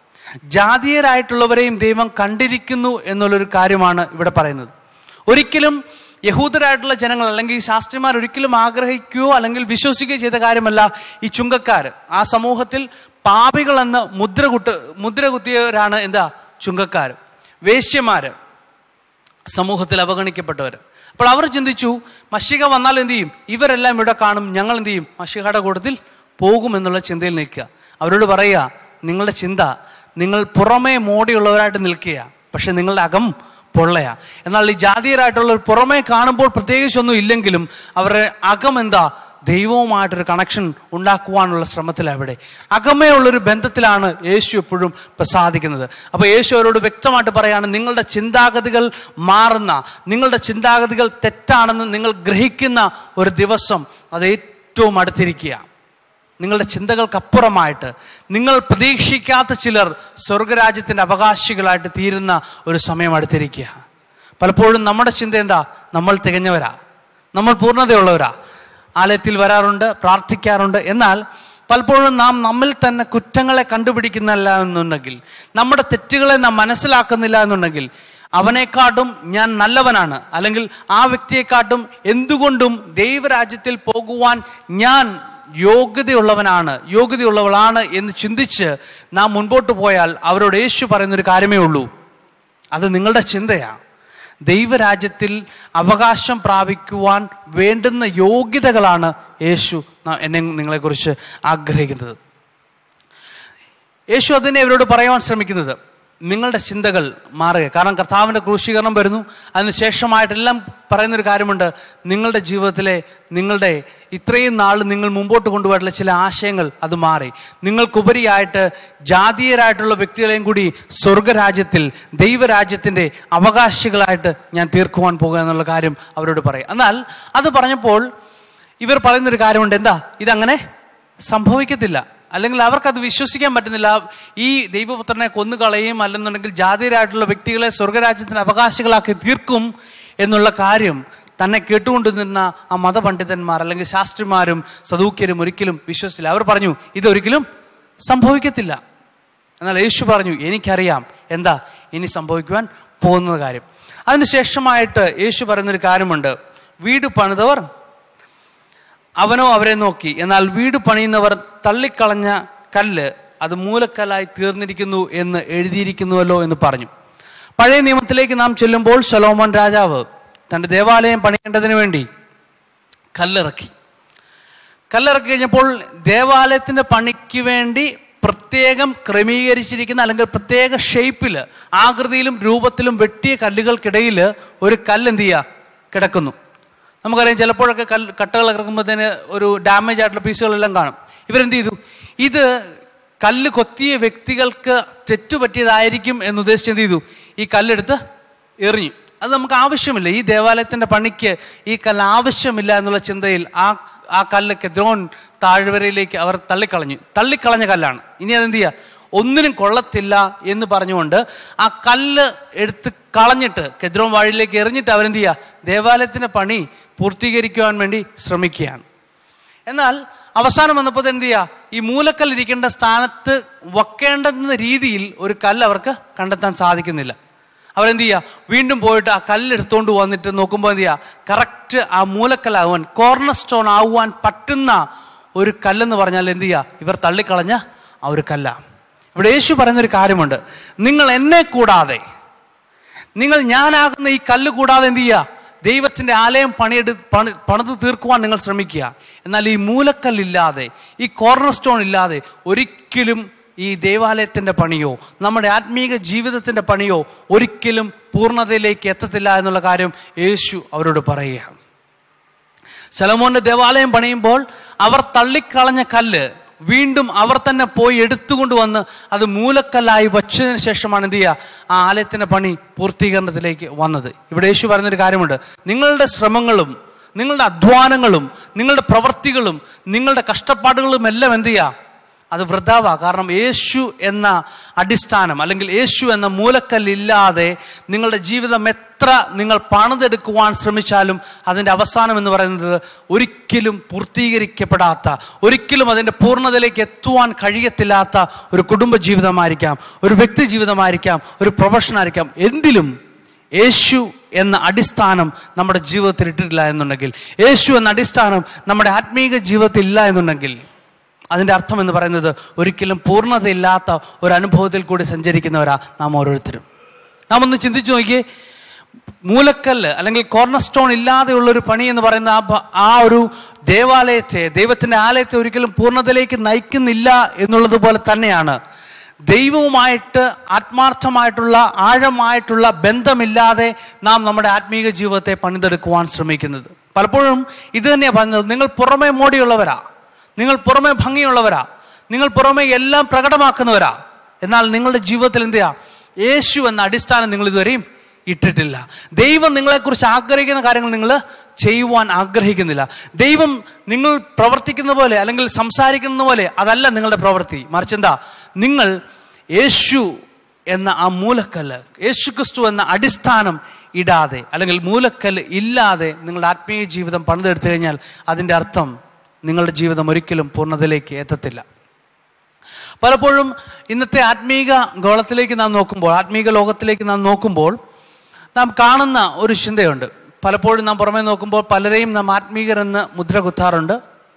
ജാതീയരായിട്ടുള്ളവരെയും ദൈവം കണ്ടിരിക്കുന്നു എന്നുള്ളൊരു കാര്യമാണ് ഇവിടെ പറയുന്നത് ഒരിക്കലും യഹൂദരായിട്ടുള്ള ജനങ്ങൾ അല്ലെങ്കിൽ ഈ ശാസ്ത്രിമാർ ഒരിക്കലും ആഗ്രഹിക്കുകയോ അല്ലെങ്കിൽ വിശ്വസിക്കുകയോ ചെയ്ത കാര്യമല്ല ഈ ചുങ്കക്കാർ ആ സമൂഹത്തിൽ പാപികളെന്ന് മുദ്ര കുട്ട് മുദ്ര കുത്തിയവരാണ് എന്താ ചുങ്കക്കാർ വേശ്യമാര് സമൂഹത്തിൽ അവഗണിക്കപ്പെട്ടവർ അപ്പോൾ അവർ ചിന്തിച്ചു മഷിക വന്നാൽ എന്ത് ചെയ്യും ഇവരെല്ലാം ഇവിടെ കാണും ഞങ്ങൾ എന്ത് ചെയ്യും മഷികയുടെ കൂട്ടത്തിൽ പോകും എന്നുള്ള ചിന്തയിൽ നിൽക്കുക അവരോട് പറയുക നിങ്ങളുടെ ചിന്ത നിങ്ങൾ പുറമേ മോടിയുള്ളവരായിട്ട് നിൽക്കുക പക്ഷെ നിങ്ങളുടെ അകം പൊള്ളയാ എന്നാൽ ഈ ജാതീയരായിട്ടുള്ളവർ പുറമേ കാണുമ്പോൾ പ്രത്യേകിച്ചൊന്നും ഇല്ലെങ്കിലും അവരുടെ അകം എന്താ ദൈവവുമായിട്ടൊരു കണക്ഷൻ ഉണ്ടാക്കുവാനുള്ള ശ്രമത്തിലാണ് ഇവിടെ അകമേ ഉള്ളൊരു ബന്ധത്തിലാണ് യേശു എപ്പോഴും പ്രസാദിക്കുന്നത് അപ്പോൾ യേശു അവരോട് വ്യക്തമായിട്ട് പറയാണ് നിങ്ങളുടെ ചിന്താഗതികൾ മാറുന്ന നിങ്ങളുടെ ചിന്താഗതികൾ തെറ്റാണെന്ന് നിങ്ങൾ ഗ്രഹിക്കുന്ന ഒരു ദിവസം അത് ഏറ്റവും അടുത്തിരിക്കുക നിങ്ങളുടെ ചിന്തകൾക്കപ്പുറമായിട്ട് നിങ്ങൾ പ്രതീക്ഷിക്കാത്ത ചിലർ സ്വർഗരാജ്യത്തിൻ്റെ അവകാശികളായിട്ട് തീരുന്ന ഒരു സമയം അടുത്തിരിക്കുക പലപ്പോഴും നമ്മുടെ ചിന്ത എന്താ നമ്മൾ തികഞ്ഞവരാ നമ്മൾ പൂർണ്ണതയുള്ളവരാ ആലയത്തിൽ വരാറുണ്ട് പ്രാർത്ഥിക്കാറുണ്ട് എന്നാൽ പലപ്പോഴും നാം നമ്മിൽ തന്നെ കുറ്റങ്ങളെ കണ്ടുപിടിക്കുന്നില്ല എന്നുണ്ടെങ്കിൽ നമ്മുടെ തെറ്റുകളെ നാം മനസ്സിലാക്കുന്നില്ല എന്നുണ്ടെങ്കിൽ അവനെക്കാട്ടും ഞാൻ നല്ലവനാണ് അല്ലെങ്കിൽ ആ വ്യക്തിയെക്കാട്ടും എന്തുകൊണ്ടും ദൈവരാജ്യത്തിൽ പോകുവാൻ ഞാൻ യോഗ്യതയുള്ളവനാണ് യോഗ്യതയുള്ളവളാണ് എന്ന് ചിന്തിച്ച് നാം മുൻപോട്ട് പോയാൽ അവരോട് യേശു പറയുന്നൊരു കാര്യമേ ഉള്ളൂ അത് നിങ്ങളുടെ ചിന്തയാണ് ദൈവരാജ്യത്തിൽ അവകാശം പ്രാപിക്കുവാൻ വേണ്ടുന്ന യോഗ്യതകളാണ് യേശു ന- എന്നെ നിങ്ങളെക്കുറിച്ച് ആഗ്രഹിക്കുന്നത് യേശു അതിനെ അവരോട് പറയുവാൻ ശ്രമിക്കുന്നത് നിങ്ങളുടെ ചിന്തകൾ മാറുക കാരണം കർത്താവിൻ്റെ ക്രൂശീകരണം വരുന്നു അതിന് ശേഷമായിട്ടെല്ലാം പറയുന്നൊരു കാര്യമുണ്ട് നിങ്ങളുടെ ജീവിതത്തിലെ നിങ്ങളുടെ ഇത്രയും നാൾ നിങ്ങൾ മുമ്പോട്ട് കൊണ്ടുപോയിട്ടുള്ള ചില ആശയങ്ങൾ അത് മാറി നിങ്ങൾക്കുപരിയായിട്ട് ജാതീയരായിട്ടുള്ള വ്യക്തികളെയും കൂടി സ്വർഗരാജ്യത്തിൽ ദൈവരാജ്യത്തിൻ്റെ അവകാശികളായിട്ട് ഞാൻ തീർക്കുവാൻ പോകുക എന്നുള്ള കാര്യം അവരോട് പറയും എന്നാൽ അത് പറഞ്ഞപ്പോൾ ഇവർ പറയുന്നൊരു കാര്യമുണ്ട് എന്താ ഇതങ്ങനെ സംഭവിക്കത്തില്ല അല്ലെങ്കിൽ അവർക്കത് വിശ്വസിക്കാൻ പറ്റുന്നില്ല ഈ ദൈവപുത്രനെ കൊന്നുകളയും അല്ലെന്നുണ്ടെങ്കിൽ ജാതിരായിട്ടുള്ള വ്യക്തികളെ സ്വർഗരാജ്യത്തിന് അവകാശികളാക്കി തീർക്കും എന്നുള്ള കാര്യം തന്നെ കേട്ടുകൊണ്ടിരുന്ന ആ മതപണ്ഡിതന്മാർ അല്ലെങ്കിൽ ശാസ്ത്രിമാരും സദൂക്യരും ഒരിക്കലും വിശ്വസിച്ചില്ല അവർ പറഞ്ഞു ഇതൊരിക്കലും സംഭവിക്കത്തില്ല എന്നാൽ യേശു പറഞ്ഞു എനിക്കറിയാം എന്താ ഇനി സംഭവിക്കുവാൻ പോകുന്ന കാര്യം അതിനുശേഷമായിട്ട് യേശു പറയുന്നൊരു കാര്യമുണ്ട് വീട് പണിതവർ അവനോ അവരെ നോക്കി എന്നാൽ വീട് പണിയുന്നവർ തള്ളിക്കളഞ്ഞ കല്ല് അത് മൂലക്കല്ലായി തീർന്നിരിക്കുന്നു എന്ന് എഴുതിയിരിക്കുന്നുവല്ലോ എന്ന് പറഞ്ഞു പഴയ നിയമത്തിലേക്ക് നാം ചെല്ലുമ്പോൾ ശലോമോൻ രാജാവ് തൻ്റെ ദേവാലയം പണിയേണ്ടതിന് വേണ്ടി കല്ലിറക്കി കല്ലിറക്കി കഴിഞ്ഞപ്പോൾ ദേവാലയത്തിന്റെ പണിക്ക് വേണ്ടി പ്രത്യേകം ക്രമീകരിച്ചിരിക്കുന്ന അല്ലെങ്കിൽ പ്രത്യേക ഷേപ്പിൽ ആകൃതിയിലും രൂപത്തിലും വെട്ടിയ കല്ലുകൾക്കിടയിൽ ഒരു കല്ല് എന്ത് ചെയ്യുക കിടക്കുന്നു നമുക്കറിയാം ചിലപ്പോഴൊക്കെ കല്ല് കട്ടകൾ ഇറക്കുമ്പോഴത്തേന് ഒരു ഡാമേജ് ആയിട്ടുള്ള പീസുകളെല്ലാം കാണും ഇവരെന്ത് ചെയ്തു ഇത് കല്ല് കൊത്തിയ വ്യക്തികൾക്ക് തെറ്റുപറ്റിയതായിരിക്കും എന്ന് ഉദ്ദേശിച്ച് എന്ത് ചെയ്തു ഈ കല്ലെടുത്ത് എറിഞ്ഞു അത് നമുക്ക് ആവശ്യമില്ല ഈ ദേവാലയത്തിന്റെ പണിക്ക് ഈ കല്ല് ആവശ്യമില്ല എന്നുള്ള ചിന്തയിൽ ആ ആ കല്ല് കെദ്രോൺ താഴ്വരയിലേക്ക് അവർ തള്ളിക്കളഞ്ഞു തള്ളിക്കളഞ്ഞ കല്ലാണ് ഇനി അതെന്ത് ചെയ്യുക ഒന്നിനും കൊള്ളത്തില്ല എന്ന് പറഞ്ഞുകൊണ്ട് ആ കല്ല് എടുത്ത് കളഞ്ഞിട്ട് കെദ്രോൺ വാഴിയിലേക്ക് എറിഞ്ഞിട്ട് അവരെന്ത് ചെയ്യുക ദേവാലയത്തിന്റെ പണി പൂർത്തീകരിക്കുവാൻ വേണ്ടി ശ്രമിക്കുകയാണ് എന്നാൽ അവസാനം വന്നപ്പോൾ എന്ത് ചെയ്യുക ഈ മൂലക്കല്ല് ഇരിക്കേണ്ട സ്ഥാനത്ത് വക്കേണ്ടുന്ന രീതിയിൽ ഒരു കല്ല് അവർക്ക് കണ്ടെത്താൻ സാധിക്കുന്നില്ല അവരെന്ത് ചെയ്യുക വീണ്ടും പോയിട്ട് ആ കല്ലെടുത്തുകൊണ്ട് വന്നിട്ട് നോക്കുമ്പോൾ എന്ത് ചെയ്യുക കറക്റ്റ് ആ മൂലക്കല്ലാകുവാൻ കോർണർ സ്റ്റോൺ ആകുവാൻ പറ്റുന്ന ഒരു കല്ലെന്ന് പറഞ്ഞാൽ എന്ത് ചെയ്യുക ഇവർ തള്ളിക്കളഞ്ഞ ആ ഒരു കല്ല ഇവിടെ യേശു പറയുന്നൊരു കാര്യമുണ്ട് നിങ്ങൾ എന്നെ കൂടാതെ നിങ്ങൾ ഞാനാകുന്ന ഈ കല്ല് കൂടാതെ എന്ത് ചെയ്യുക ദൈവത്തിന്റെ ആലയം പണിയെടു പണി പണിത് തീർക്കുവാൻ നിങ്ങൾ ശ്രമിക്കുക എന്നാൽ ഈ മൂലക്കല്ലില്ലാതെ ഈ കോർണർ സ്റ്റോൺ ഇല്ലാതെ ഒരിക്കലും ഈ ദേവാലയത്തിന്റെ പണിയോ നമ്മുടെ ആത്മീക ജീവിതത്തിന്റെ പണിയോ ഒരിക്കലും പൂർണ്ണതയിലേക്ക് എത്തത്തില്ല എന്നുള്ള കാര്യം യേശു അവരോട് പറയുകയാണ് ശലമോന്റെ ദേവാലയം പണിയുമ്പോൾ അവർ തള്ളിക്കളഞ്ഞ കല്ല് വീണ്ടും അവർ തന്നെ പോയി എടുത്തുകൊണ്ട് വന്ന് അത് മൂലക്കല്ലായി വച്ചതിന് ശേഷമാണ് എന്ത് ചെയ്യുക ആ ആലയത്തിന്റെ പണി പൂർത്തീകരണത്തിലേക്ക് വന്നത് ഇവിടെ യേശു പറയുന്നൊരു കാര്യമുണ്ട് നിങ്ങളുടെ ശ്രമങ്ങളും നിങ്ങളുടെ അധ്വാനങ്ങളും നിങ്ങളുടെ പ്രവൃത്തികളും നിങ്ങളുടെ കഷ്ടപ്പാടുകളും എല്ലാം എന്ത് ചെയ്യുക അത് വൃഥാവാ കാരണം യേശു എന്ന അടിസ്ഥാനം അല്ലെങ്കിൽ യേശു എന്ന മൂലക്കല്ലില്ലാതെ നിങ്ങളുടെ ജീവിതം എത്ര നിങ്ങൾ പണിതെടുക്കുവാൻ ശ്രമിച്ചാലും അതിൻ്റെ അവസാനം എന്ന് പറയുന്നത് ഒരിക്കലും പൂർത്തീകരിക്കപ്പെടാത്ത ഒരിക്കലും അതിൻ്റെ പൂർണ്ണതയിലേക്ക് എത്തുവാൻ കഴിയത്തില്ലാത്ത ഒരു കുടുംബ ജീവിതമായിരിക്കാം ഒരു വ്യക്തി ജീവിതമായിരിക്കാം ഒരു പ്രൊഫഷൻ ആയിരിക്കാം എന്തിലും യേശു എന്ന അടിസ്ഥാനം നമ്മുടെ ജീവിതത്തിൽ ഇട്ടിട്ടില്ല എന്നുണ്ടെങ്കിൽ യേശു എന്ന അടിസ്ഥാനം നമ്മുടെ ആത്മീക ജീവിതത്തിൽ ഇല്ല എന്നുണ്ടെങ്കിൽ അതിൻ്റെ അർത്ഥം എന്ന് പറയുന്നത് ഒരിക്കലും പൂർണ്ണതയില്ലാത്ത ഒരു അനുഭവത്തിൽ കൂടി സഞ്ചരിക്കുന്നവരാ നാം ഓരോരുത്തരും നാം ഒന്ന് ചിന്തിച്ചു നോക്കിയേ മൂലക്കല്ല് അല്ലെങ്കിൽ കോർണർ സ്റ്റോൺ ഇല്ലാതെയുള്ള ഒരു പണി എന്ന് പറയുന്ന ആ ഭ- ആ ഒരു ദേവാലയത്തെ ദൈവത്തിന്റെ ആലയത്തെ ഒരിക്കലും പൂർണ്ണതയിലേക്ക് നയിക്കുന്നില്ല എന്നുള്ളത് പോലെ തന്നെയാണ് ദൈവവുമായിട്ട് ആത്മാർത്ഥമായിട്ടുള്ള ആഴമായിട്ടുള്ള ബന്ധമില്ലാതെ നാം നമ്മുടെ ആത്മീക ജീവിതത്തെ പണിതെടുക്കുവാൻ ശ്രമിക്കുന്നത് പലപ്പോഴും ഇത് തന്നെയാണ് പറഞ്ഞത് നിങ്ങൾ പുറമെ മോടിയുള്ളവരാ നിങ്ങൾ പുറമെ ഭംഗിയുള്ളവരാ നിങ്ങൾ പുറമെ എല്ലാം പ്രകടമാക്കുന്നവരാ എന്നാൽ നിങ്ങളുടെ ജീവിതത്തിൽ എന്ത് ചെയ്യാ യേശു എന്ന അടിസ്ഥാനം നിങ്ങൾ ഇതുവരെയും ഇട്ടിട്ടില്ല ദൈവം നിങ്ങളെക്കുറിച്ച് ആഗ്രഹിക്കുന്ന കാര്യങ്ങൾ നിങ്ങൾ ചെയ്യുവാൻ ആഗ്രഹിക്കുന്നില്ല ദൈവം നിങ്ങൾ പ്രവർത്തിക്കുന്ന പോലെ അല്ലെങ്കിൽ സംസാരിക്കുന്ന പോലെ അതല്ല നിങ്ങളുടെ പ്രവൃത്തി മറിച്ച് എന്താ നിങ്ങൾ യേശു എന്ന ആ മൂലക്കല്ല് യേശു ക്രിസ്തു എന്ന അടിസ്ഥാനം ഇടാതെ അല്ലെങ്കിൽ മൂലക്കല്ല് ഇല്ലാതെ നിങ്ങളുടെ ആത്മീയ ജീവിതം പണിതെടുത്തു കഴിഞ്ഞാൽ അതിൻ്റെ അർത്ഥം നിങ്ങളുടെ ജീവിതം ഒരിക്കലും പൂർണ്ണതയിലേക്ക് എത്തത്തില്ല പലപ്പോഴും ഇന്നത്തെ ആത്മീക ഗോളത്തിലേക്ക് നാം നോക്കുമ്പോൾ ആത്മീക ലോകത്തിലേക്ക് നാം നോക്കുമ്പോൾ നാം കാണുന്ന ഒരു ചിന്തയുണ്ട് പലപ്പോഴും നാം പുറമേ നോക്കുമ്പോൾ പലരെയും നാം ആത്മീകരെന്ന് മുദ്ര കുത്താറുണ്ട്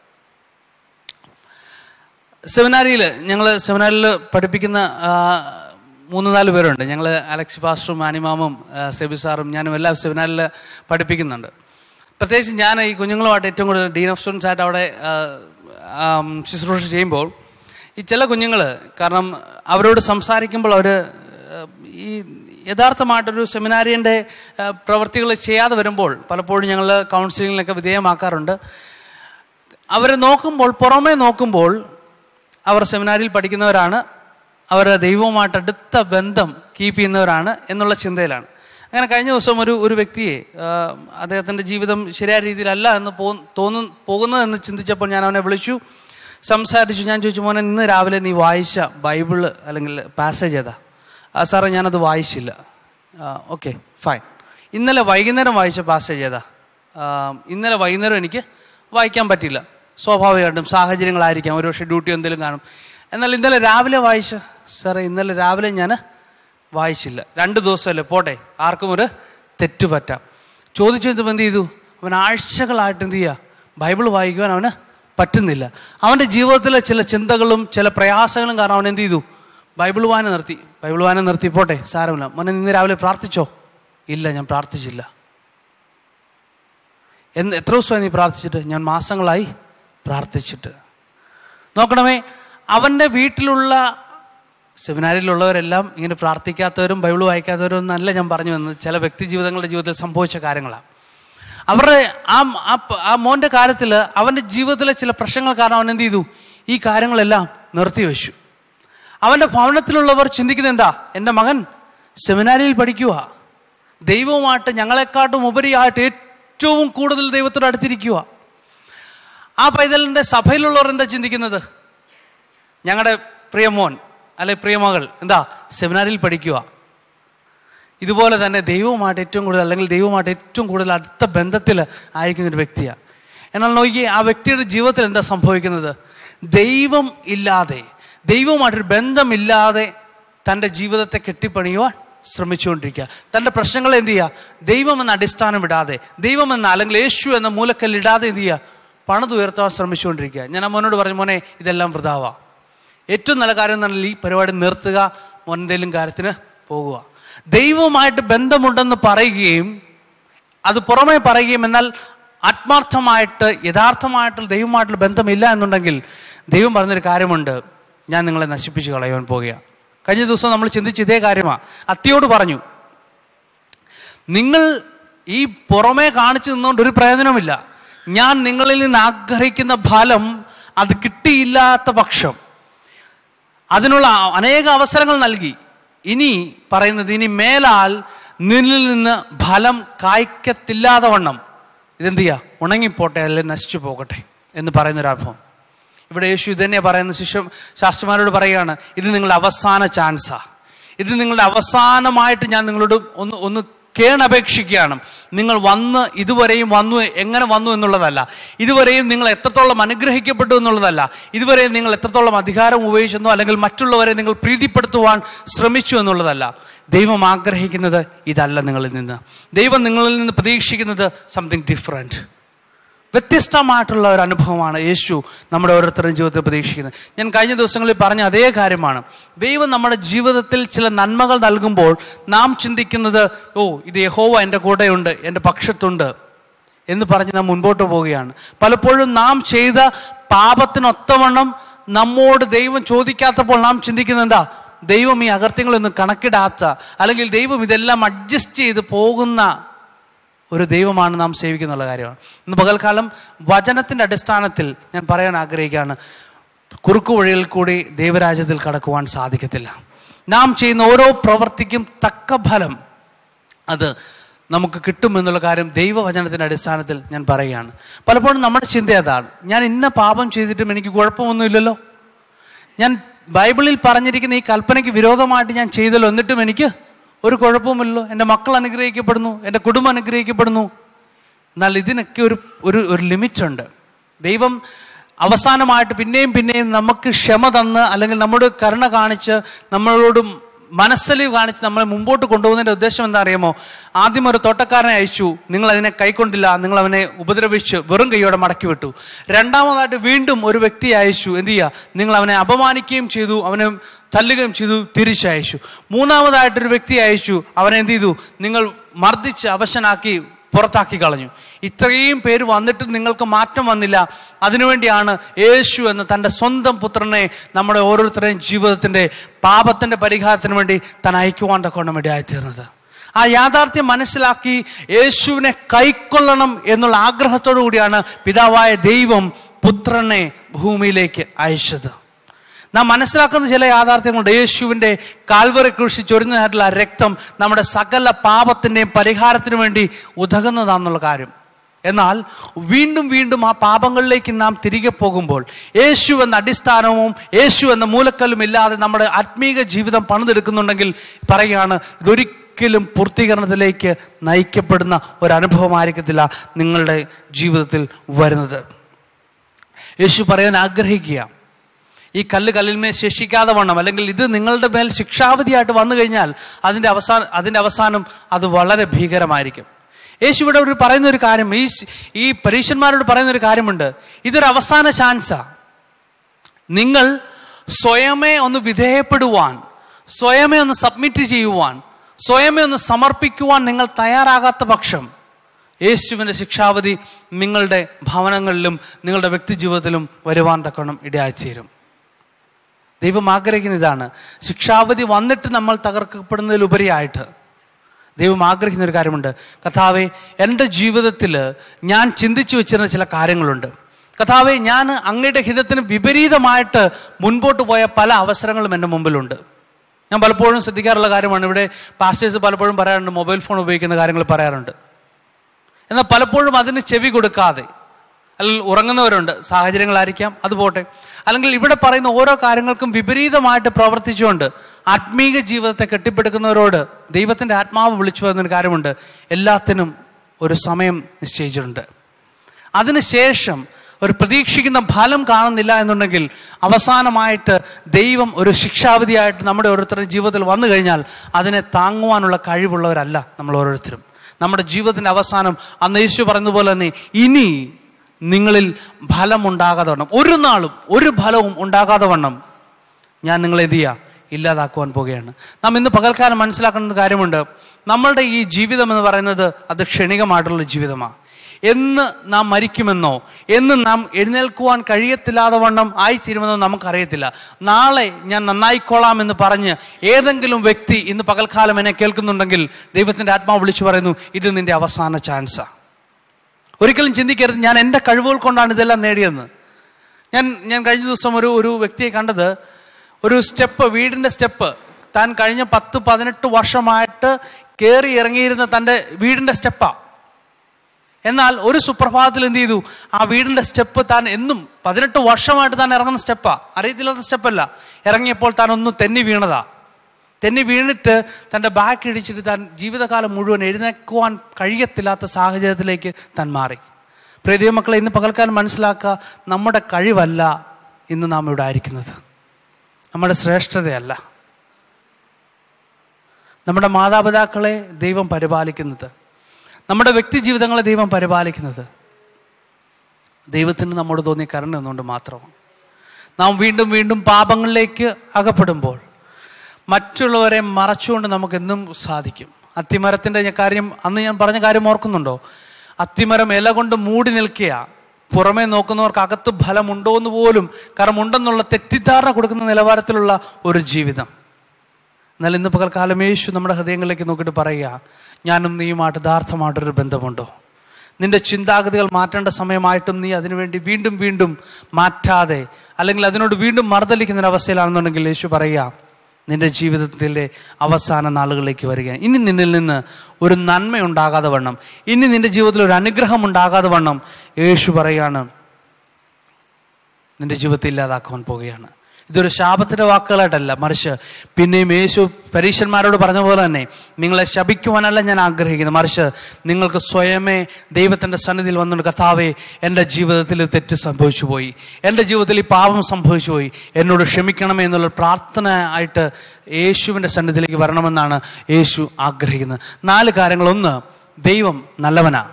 സെമിനാരിയിൽ ഞങ്ങൾ സെമിനാരിൽ പഠിപ്പിക്കുന്ന ആ, മൂന്ന് നാല് പേരുണ്ട് ഞങ്ങൾ അലക്സ് പാസ്റ്ററും ആനിമാമും ആ, സെബി സാറും ഞാനും എല്ലാം സെമിനാരിൽ പഠിപ്പിക്കുന്നുണ്ട് പ്രത്യേകിച്ച് ഞാൻ ഈ കുഞ്ഞുങ്ങളുമായിട്ട് ഏറ്റവും കൂടുതൽ ഡീൻ ഓഫ് സ്റ്റുഡൻസ് ആയിട്ട് അവിടെ ആ, ആ, ശുശ്രൂഷ ചെയ്യുമ്പോൾ ഈ ചില കുഞ്ഞുങ്ങൾ കാരണം അവരോട് സംസാരിക്കുമ്പോൾ അവർ ഈ യഥാർത്ഥമായിട്ടൊരു സെമിനാരിയൻ്റെ പ്രവൃത്തികൾ ചെയ്യാതെ വരുമ്പോൾ പലപ്പോഴും ഞങ്ങൾ കൗൺസിലിങ്ങിലൊക്കെ വിധേയമാക്കാറുണ്ട് അവരെ നോക്കുമ്പോൾ പുറമേ നോക്കുമ്പോൾ അവർ സെമിനാരിയിൽ പഠിക്കുന്നവരാണ് അവർ ദൈവവുമായിട്ട് അടുത്ത ബന്ധം കീപ്പ് ചെയ്യുന്നവരാണ് എന്നുള്ള ചിന്തയിലാണ് അങ്ങനെ കഴിഞ്ഞ ദിവസം ഒരു ഒരു വ്യക്തിയെ ആ, അദ്ദേഹത്തിൻ്റെ ജീവിതം ശരിയായ രീതിയിലല്ല എന്ന് പോ തോന്നു പോകുന്നതെന്ന് ചിന്തിച്ചപ്പോൾ ഞാൻ അവനെ വിളിച്ചു സംസാരിച്ചു ഞാൻ ചോദിച്ചു മോനെ ഇന്ന് രാവിലെ നീ വായിച്ച ബൈബിള് അല്ലെങ്കിൽ പാസേജ് ഏതാ ആ സാറേ ഞാനത് വായിച്ചില്ല ഓക്കെ ഫൈൻ ഇന്നലെ വൈകുന്നേരം വായിച്ച പാസേജ് ഏതാ ആ, ഇന്നലെ വൈകുന്നേരം എനിക്ക് വായിക്കാൻ പറ്റില്ല സ്വാഭാവികമായിട്ടും സാഹചര്യങ്ങളായിരിക്കാം ഒരു പക്ഷേ ഡ്യൂട്ടി എന്തെങ്കിലും കാണും എന്നാൽ ഇന്നലെ രാവിലെ വായിച്ച സാറേ ഇന്നലെ രാവിലെ ഞാൻ വായിച്ചില്ല രണ്ട് ദിവസമല്ലേ പോട്ടെ ആർക്കും ഒരു തെറ്റ് പറ്റാം ചോദിച്ചു വെച്ചപ്പോൾ എന്ത് ചെയ്തു അവൻ ആഴ്ചകളായിട്ട് എന്ത് ചെയ്യുക ബൈബിൾ വായിക്കുവാൻ അവന് പറ്റുന്നില്ല അവൻ്റെ ജീവിതത്തിലെ ചില ചിന്തകളും ചില പ്രയാസങ്ങളും കാരണം അവൻ എന്ത് ചെയ്തു ബൈബിൾ വായന നിർത്തി ബൈബിൾ വായന നിർത്തി പോട്ടെ സാരമില്ല മോനെ ഇന്ന് രാവിലെ പ്രാർത്ഥിച്ചോ ഇല്ല ഞാൻ പ്രാർത്ഥിച്ചില്ല എന്ന് എത്ര ദിവസമായി നീ പ്രാർത്ഥിച്ചിട്ട് ഞാൻ മാസങ്ങളായി പ്രാർത്ഥിച്ചിട്ട് നോക്കണമേ അവൻ്റെ വീട്ടിലുള്ള സെമിനാരിലുള്ളവരെല്ലാം ഇങ്ങനെ പ്രാർത്ഥിക്കാത്തവരും ബൈബിൾ വായിക്കാത്തവരും എന്നല്ല ഞാൻ പറഞ്ഞു വന്നത് ചില വ്യക്തി ജീവിതങ്ങളുടെ ജീവിതത്തിൽ സംഭവിച്ച കാര്യങ്ങളാണ് അവരുടെ ആ ആ പ- ആ മോൻ്റെ കാര്യത്തിൽ അവൻ്റെ ജീവിതത്തിലെ ചില പ്രശ്നങ്ങൾ കാരണം അവൻ എന്ത് ചെയ്തു ഈ കാര്യങ്ങളെല്ലാം നിർത്തിവെച്ചു അവൻ്റെ ഭവനത്തിലുള്ളവർ ചിന്തിക്കുന്നത് എന്താ എൻ്റെ മകൻ സെമിനാരിയിൽ പഠിക്കുക ദൈവവുമായിട്ട് ഞങ്ങളെക്കാട്ടും ഉപരിയായിട്ട് ഏറ്റവും കൂടുതൽ ദൈവത്തോട് അടുത്തിരിക്കുക ആ പൈതലിൻ്റെ സഭയിലുള്ളവർ എന്താ ചിന്തിക്കുന്നത് ഞങ്ങളുടെ പ്രിയമോൻ അല്ലെ പ്രിയമകൾ എന്താ സെമിനാരിൽ പഠിക്കുക ഇതുപോലെ തന്നെ ദൈവവുമായിട്ട് ഏറ്റവും കൂടുതൽ അല്ലെങ്കിൽ ദൈവവുമായിട്ട് ഏറ്റവും കൂടുതൽ അടുത്ത ബന്ധത്തിൽ ആയിരിക്കുന്ന ഒരു വ്യക്തിയാണ് എന്നാൽ നോക്കി ആ വ്യക്തിയുടെ ജീവിതത്തിൽ എന്താ സംഭവിക്കുന്നത് ദൈവം ഇല്ലാതെ ദൈവവുമായിട്ടൊരു ബന്ധമില്ലാതെ തൻ്റെ ജീവിതത്തെ കെട്ടിപ്പണിയുവാൻ ശ്രമിച്ചുകൊണ്ടിരിക്കുക തൻ്റെ പ്രശ്നങ്ങളെ എന്ത് ചെയ്യുക ദൈവം എന്ന അടിസ്ഥാനം ഇടാതെ ദൈവം എന്ന അല്ലെങ്കിൽ യേശു എന്ന മൂലക്കല്ലിടാതെ എന്ത് ചെയ്യുക പണിതുയർത്താൻ ശ്രമിച്ചുകൊണ്ടിരിക്കുക ഞാൻ ആ മോനോട് പറഞ്ഞു മോനെ ഇതെല്ലാം വൃതാവാ ഏറ്റവും നല്ല കാര്യം എന്ന് പറഞ്ഞാൽ ഈ പരിപാടി നിർത്തുക എന്തെങ്കിലും കാര്യത്തിന് പോകുക ദൈവവുമായിട്ട് ബന്ധമുണ്ടെന്ന് പറയുകയും അത് പുറമേ പറയുകയും എന്നാൽ ആത്മാർത്ഥമായിട്ട് യഥാർത്ഥമായിട്ടുള്ള ദൈവമായിട്ടുള്ള ബന്ധമില്ല എന്നുണ്ടെങ്കിൽ ദൈവം പറഞ്ഞൊരു കാര്യമുണ്ട് ഞാൻ നിങ്ങളെ നശിപ്പിച്ച് കളയാൻ പോകുകയാണ് കഴിഞ്ഞ ദിവസം നമ്മൾ ചിന്തിച്ച ഇതേ കാര്യമാണ് അത്തിയോട് പറഞ്ഞു നിങ്ങൾ ഈ പുറമേ കാണിച്ചു നിന്നുകൊണ്ട് ഒരു പ്രയോജനമില്ല ഞാൻ നിങ്ങളിൽ നിന്ന് ആഗ്രഹിക്കുന്ന ഫലം അത് കിട്ടിയില്ലാത്ത പക്ഷം അതിനുള്ള അനേക അവസരങ്ങൾ നൽകി ഇനി പറയുന്നത് ഇനി മേലാൽ നിന്നിൽ നിന്ന് ഫലം കായ്ക്കത്തില്ലാതെ വണ്ണം ഇതെന്ത് ചെയ്യുക ഉണങ്ങിപ്പോട്ടെ അല്ലെങ്കിൽ നശിച്ചു പോകട്ടെ എന്ന് പറയുന്നൊരനുഭവം ഇവിടെ യേശു ഇതന്നെ പറയുന്ന ശിഷ്യ ശാസ്ത്രമാരോട് പറയുകയാണ് ഇത് നിങ്ങളുടെ അവസാന ചാൻസാ ഇത് നിങ്ങളുടെ അവസാനമായിട്ട് ഞാൻ നിങ്ങളോട് ഒന്ന് ഒന്ന് കേണപേക്ഷിക്കുകയാണ് നിങ്ങൾ വന്ന് ഇതുവരെയും വന്നു എങ്ങനെ വന്നു എന്നുള്ളതല്ല ഇതുവരെയും നിങ്ങൾ എത്രത്തോളം അനുഗ്രഹിക്കപ്പെട്ടു എന്നുള്ളതല്ല ഇതുവരെയും നിങ്ങൾ എത്രത്തോളം അധികാരം ഉപയോഗിച്ചെന്നോ അല്ലെങ്കിൽ മറ്റുള്ളവരെ നിങ്ങൾ പ്രീതിപ്പെടുത്തുവാൻ ശ്രമിച്ചു എന്നുള്ളതല്ല ദൈവം ആഗ്രഹിക്കുന്നത് ഇതല്ല നിങ്ങളിൽ നിന്ന് ദൈവം നിങ്ങളിൽ നിന്ന് പ്രതീക്ഷിക്കുന്നത് സംതിങ് ഡിഫറെൻറ്റ് വ്യത്യസ്തമായിട്ടുള്ള ഒരു അനുഭവമാണ് യേശു നമ്മുടെ ഓരോരുത്തരുടെയും ജീവിതത്തിൽ പ്രതീക്ഷിക്കുന്നത് ഞാൻ കഴിഞ്ഞ ദിവസങ്ങളിൽ പറഞ്ഞ അതേ കാര്യമാണ് ദൈവം നമ്മുടെ ജീവിതത്തിൽ ചില നന്മകൾ നൽകുമ്പോൾ നാം ചിന്തിക്കുന്നത് ഓ ഇത് യഹോവ എൻ്റെ കൂടെയുണ്ട് എൻ്റെ പക്ഷത്തുണ്ട് എന്ന് പറഞ്ഞ് നാം മുൻപോട്ട് പോവുകയാണ് പലപ്പോഴും നാം ചെയ്ത പാപത്തിനൊത്തവണ്ണം നമ്മോട് ദൈവം ചോദിക്കാത്തപ്പോൾ നാം ചിന്തിക്കുന്നത് എന്താ ദൈവം ഈ അകർത്യങ്ങളൊന്നും കണക്കിടാത്ത അല്ലെങ്കിൽ ദൈവം ഇതെല്ലാം അഡ്ജസ്റ്റ് ചെയ്ത് പോകുന്ന ഒരു ദൈവമാണ് നാം സേവിക്കുന്നുള്ള കാര്യമാണ് ഇന്ന് പകൽക്കാലം വചനത്തിൻ്റെ അടിസ്ഥാനത്തിൽ ഞാൻ പറയാൻ ആഗ്രഹിക്കുകയാണ് കുറുക്കു വഴിയിൽ കൂടി ദൈവരാജ്യത്തിൽ കടക്കുവാൻ സാധിക്കത്തില്ല നാം ചെയ്യുന്ന ഓരോ പ്രവൃത്തിക്കും തക്ക ഫലം അത് നമുക്ക് കിട്ടും എന്നുള്ള കാര്യം ദൈവവചനത്തിൻ്റെ അടിസ്ഥാനത്തിൽ ഞാൻ പറയുകയാണ് പലപ്പോഴും നമ്മുടെ ചിന്ത അതാണ് ഞാൻ ഇന്ന പാപം ചെയ്തിട്ടും എനിക്ക് കുഴപ്പമൊന്നുമില്ലല്ലോ ഞാൻ ബൈബിളിൽ പറഞ്ഞിരിക്കുന്ന ഈ കൽപ്പനയ്ക്ക് വിരോധമായിട്ട് ഞാൻ ചെയ്തല്ലോ എന്നിട്ടും എനിക്ക് ഒരു കുഴപ്പവുമില്ലല്ലോ എൻ്റെ മക്കൾ അനുഗ്രഹിക്കപ്പെടുന്നു എൻ്റെ കുടുംബം അനുഗ്രഹിക്കപ്പെടുന്നു എന്നാൽ ഇതിനൊക്കെ ഒരു ഒരു ഒരു ലിമിറ്റ് ഉണ്ട് ദൈവം അവസാനമായിട്ട് പിന്നെയും പിന്നെയും നമുക്ക് ക്ഷമ തന്ന് അല്ലെങ്കിൽ നമ്മുടെ കരുണ കാണിച്ച് നമ്മളോട് മനസ്സലിവ് കാണിച്ച് നമ്മളെ മുമ്പോട്ട് കൊണ്ടുപോകുന്നതിൻ്റെ ഉദ്ദേശം എന്താ അറിയാമോ ആദ്യം ഒരു തോട്ടക്കാരനെ അയച്ചു നിങ്ങൾ അതിനെ കൈക്കൊണ്ടില്ല നിങ്ങൾ അവനെ ഉപദ്രവിച്ച് വെറും കൈയോടെ മടക്കി വിട്ടു രണ്ടാമതായിട്ട് വീണ്ടും ഒരു വ്യക്തി അയച്ചു എന്ത് ചെയ്യുക നിങ്ങൾ അവനെ അപമാനിക്കുകയും ചെയ്തു അവനെ തല്ലുകയും ചെയ്തു തിരിച്ചയച്ചു മൂന്നാമതായിട്ടൊരു വ്യക്തി അയച്ചു അവനെ എന്ത് ചെയ്തു നിങ്ങൾ മർദ്ദിച്ച് അവശനാക്കി പുറത്താക്കി കളഞ്ഞു ഇത്രയും പേര് വന്നിട്ട് നിങ്ങൾക്ക് മാറ്റം വന്നില്ല അതിനുവേണ്ടിയാണ് യേശു എന്ന് തൻ്റെ സ്വന്തം പുത്രനെ നമ്മുടെ ഓരോരുത്തരുടെയും ജീവിതത്തിൻ്റെ പാപത്തിൻ്റെ പരിഹാരത്തിന് വേണ്ടി താൻ അയക്കുവാൻ തക്കോണം ഇടയായിത്തീർന്നത് ആ യാഥാർത്ഥ്യം മനസ്സിലാക്കി യേശുവിനെ കൈക്കൊള്ളണം എന്നുള്ള ആഗ്രഹത്തോടു കൂടിയാണ് പിതാവായ ദൈവം പുത്രനെ ഭൂമിയിലേക്ക് അയച്ചത് നാം മനസ്സിലാക്കുന്ന ചില യാഥാർത്ഥ്യങ്ങളുണ്ട് യേശുവിൻ്റെ കാൽവറി കൃഷി ചൊരിഞ്ഞതായിട്ടുള്ള ആ രക്തം നമ്മുടെ സകല പാപത്തിൻ്റെയും പരിഹാരത്തിന് വേണ്ടി ഉതകുന്നതാണെന്നുള്ള കാര്യം എന്നാൽ വീണ്ടും വീണ്ടും ആ പാപങ്ങളിലേക്ക് നാം തിരികെ പോകുമ്പോൾ യേശു എന്ന അടിസ്ഥാനവും യേശു എന്ന മൂലക്കല്ലും ഇല്ലാതെ നമ്മുടെ ആത്മീക ജീവിതം പണിതെടുക്കുന്നുണ്ടെങ്കിൽ പറയുകയാണ് ഇതൊരിക്കലും പൂർത്തീകരണത്തിലേക്ക് നയിക്കപ്പെടുന്ന ഒരനുഭവമായിരിക്കത്തില്ല നിങ്ങളുടെ ജീവിതത്തിൽ വരുന്നത് യേശു പറയാൻ ആഗ്രഹിക്കുക ഈ കല്ല് കല്ലിന്മേൽ ശിക്ഷിക്കാതെ വണ്ണം അല്ലെങ്കിൽ ഇത് നിങ്ങളുടെ മേൽ ശിക്ഷാവധിയായിട്ട് വന്നു കഴിഞ്ഞാൽ അതിൻ്റെ അവസാനം അതിൻ്റെ അവസാനം അത് വളരെ ഭീകരമായിരിക്കും യേശു ഇവിടെ ഒരു പറയുന്ന ഒരു കാര്യം ഈ ഈ പരീക്ഷന്മാരോട് പറയുന്ന ഒരു കാര്യമുണ്ട് ഇതൊരു അവസാന ചാൻസാ നിങ്ങൾ സ്വയമേ ഒന്ന് വിധേയപ്പെടുവാൻ സ്വയമേ ഒന്ന് സബ്മിറ്റ് ചെയ്യുവാൻ സ്വയമേ ഒന്ന് സമർപ്പിക്കുവാൻ നിങ്ങൾ തയ്യാറാകാത്ത പക്ഷം യേശുവിൻ്റെ ശിക്ഷാവധി നിങ്ങളുടെ ഭവനങ്ങളിലും നിങ്ങളുടെ വ്യക്തി ജീവിതത്തിലും വരുവാൻ തക്കണം ഇടയായിച്ചേരും ദൈവം ആഗ്രഹിക്കുന്ന ഇതാണ് ശിക്ഷാവധി വന്നിട്ട് നമ്മൾ തകർക്കപ്പെടുന്നതിലുപരിയായിട്ട് ദൈവം ആഗ്രഹിക്കുന്ന ഒരു കാര്യമുണ്ട് കഥാവെ എൻ്റെ ജീവിതത്തിൽ ഞാൻ ചിന്തിച്ചു വെച്ചിരുന്ന ചില കാര്യങ്ങളുണ്ട് കഥാവെ ഞാൻ അങ്ങയുടെ ഹിതത്തിന് വിപരീതമായിട്ട് മുൻപോട്ട് പോയ പല അവസരങ്ങളും എൻ്റെ മുമ്പിലുണ്ട് ഞാൻ പലപ്പോഴും ശ്രദ്ധിക്കാറുള്ള കാര്യമാണ് ഇവിടെ പാസ്റ്റേഴ്സ് പലപ്പോഴും പറയാറുണ്ട് മൊബൈൽ ഫോൺ ഉപയോഗിക്കുന്ന കാര്യങ്ങൾ പറയാറുണ്ട് എന്നാൽ പലപ്പോഴും അതിന് ചെവി കൊടുക്കാതെ അല്ലെങ്കിൽ ഉറങ്ങുന്നവരുണ്ട് സാഹചര്യങ്ങളായിരിക്കാം അത് പോട്ടെ അല്ലെങ്കിൽ ഇവിടെ പറയുന്ന ഓരോ കാര്യങ്ങൾക്കും വിപരീതമായിട്ട് പ്രവർത്തിച്ചുകൊണ്ട് ആത്മീക ജീവിതത്തെ കെട്ടിപ്പടുക്കുന്നവരോട് ദൈവത്തിൻ്റെ ആത്മാവ് വിളിച്ചു വരുന്നൊരു കാര്യമുണ്ട് എല്ലാത്തിനും ഒരു സമയം നിശ്ചയിച്ചിട്ടുണ്ട് അതിനുശേഷം ഒരു പ്രതീക്ഷിക്കുന്ന ഫലം കാണുന്നില്ല എന്നുണ്ടെങ്കിൽ അവസാനമായിട്ട് ദൈവം ഒരു ശിക്ഷാവിധിയായിട്ട് നമ്മുടെ ഓരോരുത്തരുടെ ജീവിതത്തിൽ വന്നു കഴിഞ്ഞാൽ അതിനെ താങ്ങുവാനുള്ള കഴിവുള്ളവരല്ല നമ്മൾ ഓരോരുത്തരും നമ്മുടെ ജീവിതത്തിൻ്റെ അവസാനം അന്ന് യേശു പറഞ്ഞതുപോലെ തന്നെ ഇനി നിങ്ങളിൽ ഫലം ഉണ്ടാകാതെ വണ്ണം ഒരു നാളും ഒരു ഫലവും ഉണ്ടാകാതെ വണ്ണം ഞാൻ നിങ്ങളെ എന്ത് ചെയ്യുക ഇല്ലാതാക്കുവാൻ പോകുകയാണ് നാം ഇന്ന് പകൽക്കാലം മനസ്സിലാക്കുന്ന കാര്യമുണ്ട് നമ്മളുടെ ഈ ജീവിതം എന്ന് പറയുന്നത് അത് ക്ഷണികമായിട്ടുള്ള ജീവിതമാണ് എന്ന് നാം മരിക്കുമെന്നോ എന്ന് നാം എഴുന്നേൽക്കുവാൻ കഴിയത്തില്ലാതെ വണ്ണം ആയിത്തീരുമെന്നോ നമുക്കറിയത്തില്ല നാളെ ഞാൻ നന്നായിക്കോളാം എന്ന് പറഞ്ഞ് ഏതെങ്കിലും വ്യക്തി ഇന്ന് പകൽക്കാലം എന്നെ കേൾക്കുന്നുണ്ടെങ്കിൽ ദൈവത്തിന്റെ ആത്മാവ് വിളിച്ചു പറയുന്നു ഇത് നിന്റെ അവസാന ചാൻസാണ് ഒരിക്കലും ചിന്തിക്കരുത് ഞാൻ എൻ്റെ കഴിവുകൾ കൊണ്ടാണ് ഇതെല്ലാം നേടിയതെന്ന് ഞാൻ ഞാൻ കഴിഞ്ഞ ദിവസം ഒരു ഒരു വ്യക്തിയെ കണ്ടത് ഒരു സ്റ്റെപ്പ് വീടിൻ്റെ സ്റ്റെപ്പ് താൻ കഴിഞ്ഞ പത്ത് പതിനെട്ട് വർഷമായിട്ട് കയറി ഇറങ്ങിയിരുന്ന തൻ്റെ വീടിൻ്റെ സ്റ്റെപ്പാണ് എന്നാൽ ഒരു സുപ്രഭാതത്തിൽ എന്ത് ചെയ്തു ആ വീടിന്റെ സ്റ്റെപ്പ് താൻ എന്നും പതിനെട്ട് വർഷമായിട്ട് താൻ ഇറങ്ങുന്ന സ്റ്റെപ്പാ അറിയത്തില്ലാത്ത സ്റ്റെപ്പല്ല ഇറങ്ങിയപ്പോൾ താൻ ഒന്ന് തെന്നി വീണതാ തെന്നി വീണിട്ട് തൻ്റെ ബാക്ക് ഇടിച്ചിട്ട് താൻ ജീവിതകാലം മുഴുവൻ എഴുന്നേക്കുവാൻ കഴിയത്തില്ലാത്ത സാഹചര്യത്തിലേക്ക് താൻ മാറി പ്രിയ മക്കളെ ഇന്ന് പകൽക്കാലം മനസ്സിലാക്കുക നമ്മുടെ കഴിവല്ല ഇന്ന് നാം ഇവിടെ ആയിരിക്കുന്നത് നമ്മുടെ ശ്രേഷ്ഠതയല്ല നമ്മുടെ മാതാപിതാക്കളെ ദൈവം പരിപാലിക്കുന്നത് നമ്മുടെ വ്യക്തി ജീവിതങ്ങളെ ദൈവം പരിപാലിക്കുന്നത് ദൈവത്തിന് നമ്മോട് തോന്നിയ കരുണ ഒന്നുകൊണ്ട് മാത്രമാണ് നാം വീണ്ടും വീണ്ടും പാപങ്ങളിലേക്ക് അകപ്പെടുമ്പോൾ മറ്റുള്ളവരെ മറച്ചുകൊണ്ട് നമുക്ക് എന്നും സാധിക്കും അത്തിമരത്തിൻ്റെ കാര്യം അന്ന് ഞാൻ പറഞ്ഞ കാര്യം ഓർക്കുന്നുണ്ടോ അത്തിമരം ഇല കൊണ്ട് മൂടി നിൽക്കുക പുറമേ നോക്കുന്നവർക്ക് അകത്ത് ഫലമുണ്ടോ എന്ന് പോലും കാരണം ഉണ്ടെന്നുള്ള തെറ്റിദ്ധാരണ കൊടുക്കുന്ന നിലവാരത്തിലുള്ള ഒരു ജീവിതം എന്നാൽ ഇന്ന് പകൽക്കാലം യേശു നമ്മുടെ ഹൃദയങ്ങളിലേക്ക് നോക്കിയിട്ട് പറയുക ഞാനും നീയുമായിട്ട് യഥാർത്ഥമായിട്ടൊരു ബന്ധമുണ്ടോ നിന്റെ ചിന്താഗതികൾ മാറ്റേണ്ട സമയമായിട്ടും നീ അതിനുവേണ്ടി വീണ്ടും വീണ്ടും മാറ്റാതെ അല്ലെങ്കിൽ അതിനോട് വീണ്ടും മറുതലിക്കുന്ന ഒരു അവസ്ഥയിലാണെന്നുണ്ടെങ്കിൽ യേശു പറയുക നിന്റെ ജീവിതത്തിലെ അവസാന നാളുകളിലേക്ക് വരിക ഇനി നിന്നിൽ നിന്ന് ഒരു നന്മ ഉണ്ടാകാതെ വണ്ണം ഇനി നിന്റെ ജീവിതത്തിൽ ഒരു അനുഗ്രഹം ഉണ്ടാകാതെ വണ്ണം യേശു പറയാണ് നിന്റെ ജീവിതത്തെ ഇല്ലാതാക്കുവാൻ പോവുകയാണ് ഇതൊരു ശാപത്തിന്റെ വാക്കുകളായിട്ടല്ല മറിച്ച് പിന്നെയും യേശു പരീക്ഷന്മാരോട് പറഞ്ഞ പോലെ തന്നെ നിങ്ങളെ ശപിക്കുവാനല്ല ഞാൻ ആഗ്രഹിക്കുന്നത് മറിച്ച് നിങ്ങൾക്ക് സ്വയമേ ദൈവത്തിന്റെ സന്നിധിയിൽ വന്നുകൊണ്ട് കഥാവേ എൻ്റെ ജീവിതത്തിൽ ഇത് തെറ്റ് സംഭവിച്ചു പോയി എൻ്റെ ജീവിതത്തിൽ ഈ പാപം സംഭവിച്ചു പോയി എന്നോട് ക്ഷമിക്കണമേ എന്നുള്ള പ്രാർത്ഥന ആയിട്ട് യേശുവിൻ്റെ സന്നിധിയിലേക്ക് വരണമെന്നാണ് യേശു ആഗ്രഹിക്കുന്നത് നാല് കാര്യങ്ങൾ ഒന്ന് ദൈവം നല്ലവനാ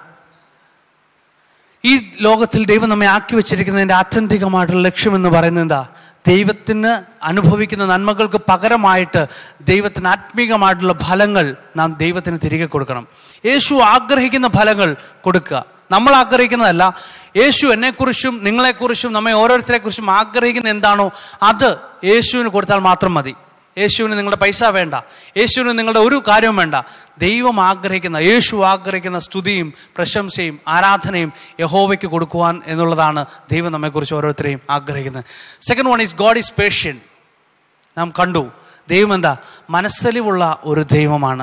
ഈ ലോകത്തിൽ ദൈവം നമ്മെ ആക്കി വെച്ചിരിക്കുന്നതിൻ്റെ ആത്യന്തികമായിട്ടുള്ള ലക്ഷ്യം എന്ന് പറയുന്നത് എന്താ ദൈവത്തിന് അനുഭവിക്കുന്ന നന്മകൾക്ക് പകരമായിട്ട് ദൈവത്തിന് ആത്മീകമായിട്ടുള്ള ഫലങ്ങൾ നാം ദൈവത്തിന് തിരികെ കൊടുക്കണം യേശു ആഗ്രഹിക്കുന്ന ഫലങ്ങൾ കൊടുക്കുക നമ്മൾ ആഗ്രഹിക്കുന്നതല്ല യേശു എന്നെക്കുറിച്ചും നിങ്ങളെക്കുറിച്ചും നമ്മെ ഓരോരുത്തരെക്കുറിച്ചും ആഗ്രഹിക്കുന്ന എന്താണോ അത് യേശുവിന് കൊടുത്താൽ മാത്രം മതി യേശുവിന് നിങ്ങളുടെ പൈസ വേണ്ട യേശുവിന് നിങ്ങളുടെ ഒരു കാര്യവും വേണ്ട ദൈവം ആഗ്രഹിക്കുന്ന യേശു ആഗ്രഹിക്കുന്ന സ്തുതിയും പ്രശംസയും ആരാധനയും യഹോവയ്ക്ക് കൊടുക്കുവാൻ എന്നുള്ളതാണ് ദൈവം നമ്മെക്കുറിച്ച് ഓരോരുത്തരെയും ആഗ്രഹിക്കുന്നത് second one is God is patient നാം കണ്ടു ദൈവം എന്താ മനസ്സലിവുള്ള ഒരു ദൈവമാണ്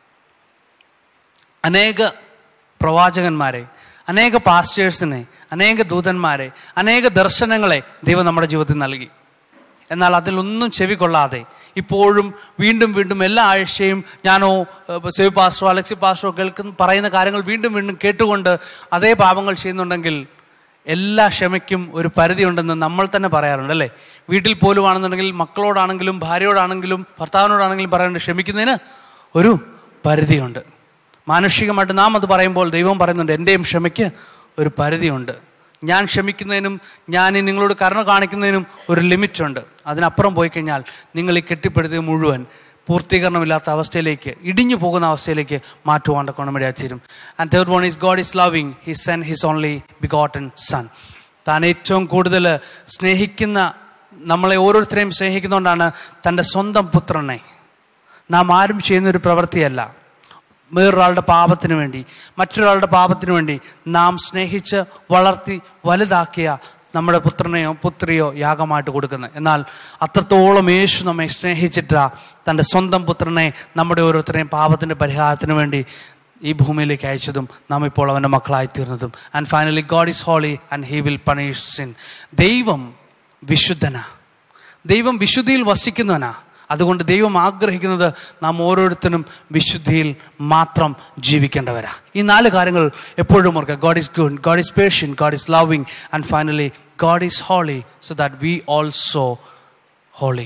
അനേക പ്രവാചകന്മാരെ അനേക പാസ്റ്റേഴ്സിനെ അനേക ദൂതന്മാരെ അനേക ദർശനങ്ങളെ ദൈവം നമ്മുടെ ജീവിതത്തിൽ നൽകി എന്നാൽ അതിലൊന്നും ചെവി കൊള്ളാതെ ഇപ്പോഴും വീണ്ടും വീണ്ടും എല്ലാ ആഴ്ചയും ഞാനോ ഏഹ്, സേവ് പാസ്റ്ററോ അലക്സി പാസ്റ്ററോ കേൾക്കുന്ന പറയുന്ന കാര്യങ്ങൾ വീണ്ടും വീണ്ടും കേട്ടുകൊണ്ട് അതേ പാപങ്ങൾ ചെയ്യുന്നുണ്ടെങ്കിൽ എല്ലാ ക്ഷമയ്ക്കും ഒരു പരിധിയുണ്ടെന്ന് നമ്മൾ തന്നെ പറയാറുണ്ട് അല്ലേ വീട്ടിൽ പോലും ആണെന്നുണ്ടെങ്കിൽ മക്കളോടാണെങ്കിലും ഭാര്യയോടാണെങ്കിലും ഭർത്താവിനോടാണെങ്കിലും പറയാറുണ്ട് ക്ഷമിക്കുന്നതിന് ഒരു പരിധിയുണ്ട് മാനുഷികമായിട്ട് നാം അത് പറയുമ്പോൾ ദൈവം പറയുന്നുണ്ട് എൻ്റെയും ക്ഷമയ്ക്ക് ഒരു പരിധിയുണ്ട് ഞാൻ ക്ഷമിക്കുന്നതിനും ഞാൻ ഈ നിങ്ങളോട് കരുണ കാണിക്കുന്നതിനും ഒരു ലിമിറ്റുണ്ട് അതിനപ്പുറം പോയി കഴിഞ്ഞാൽ നിങ്ങൾ ഈ കെട്ടിപ്പടുത്തിയ മുഴുവൻ പൂർത്തീകരണമില്ലാത്ത അവസ്ഥയിലേക്ക് ഇടിഞ്ഞു പോകുന്ന അവസ്ഥയിലേക്ക് മാറ്റുവാൻ കൊണമിടയാ തീരും and third one is God is loving his son his only begotten son താൻ ഏറ്റവും കൂടുതൽ സ്നേഹിക്കുന്ന നമ്മളെ ഓരോരുത്തരെയും സ്നേഹിക്കുന്നതുകൊണ്ടാണ് തൻ്റെ സ്വന്തം പുത്രനെ നാം ആരും ചെയ്യുന്ന ഒരു പ്രവൃത്തിയല്ല വേറൊരാളുടെ പാപത്തിന് വേണ്ടി മറ്റൊരാളുടെ പാപത്തിന് വേണ്ടി നാം സ്നേഹിച്ച് വളർത്തി വലുതാക്കിയ നമ്മുടെ പുത്രനെയോ പുത്രിയോ യാഗമായിട്ട് കൊടുക്കുന്നത് എന്നാൽ അത്രത്തോളം യേശു നമ്മെ സ്നേഹിച്ചിട്ടാ തൻ്റെ സ്വന്തം പുത്രനെ നമ്മുടെ ഓരോരുത്തരെയും പാപത്തിൻ്റെ പരിഹാരത്തിന് വേണ്ടി ഈ ഭൂമിയിലേക്ക് അയച്ചതും നാം ഇപ്പോൾ അവൻ്റെ മക്കളായി തീർന്നതും and finally God is holy and he will punish sin ദൈവം വിശുദ്ധനാ ദൈവം വിശുദ്ധിയിൽ വസിക്കുന്നവനാ അതുകൊണ്ട് ദൈവം ആഗ്രഹിക്കുന്നത് നാം ഓരോരുത്തരും വിശുദ്ധിയിൽ മാത്രം ജീവിക്കേണ്ടവരാ ഈ നാല് കാര്യങ്ങൾ എപ്പോഴും ഓർക്കുക God is good God is patient God is loving and finally God is holy so that we also holy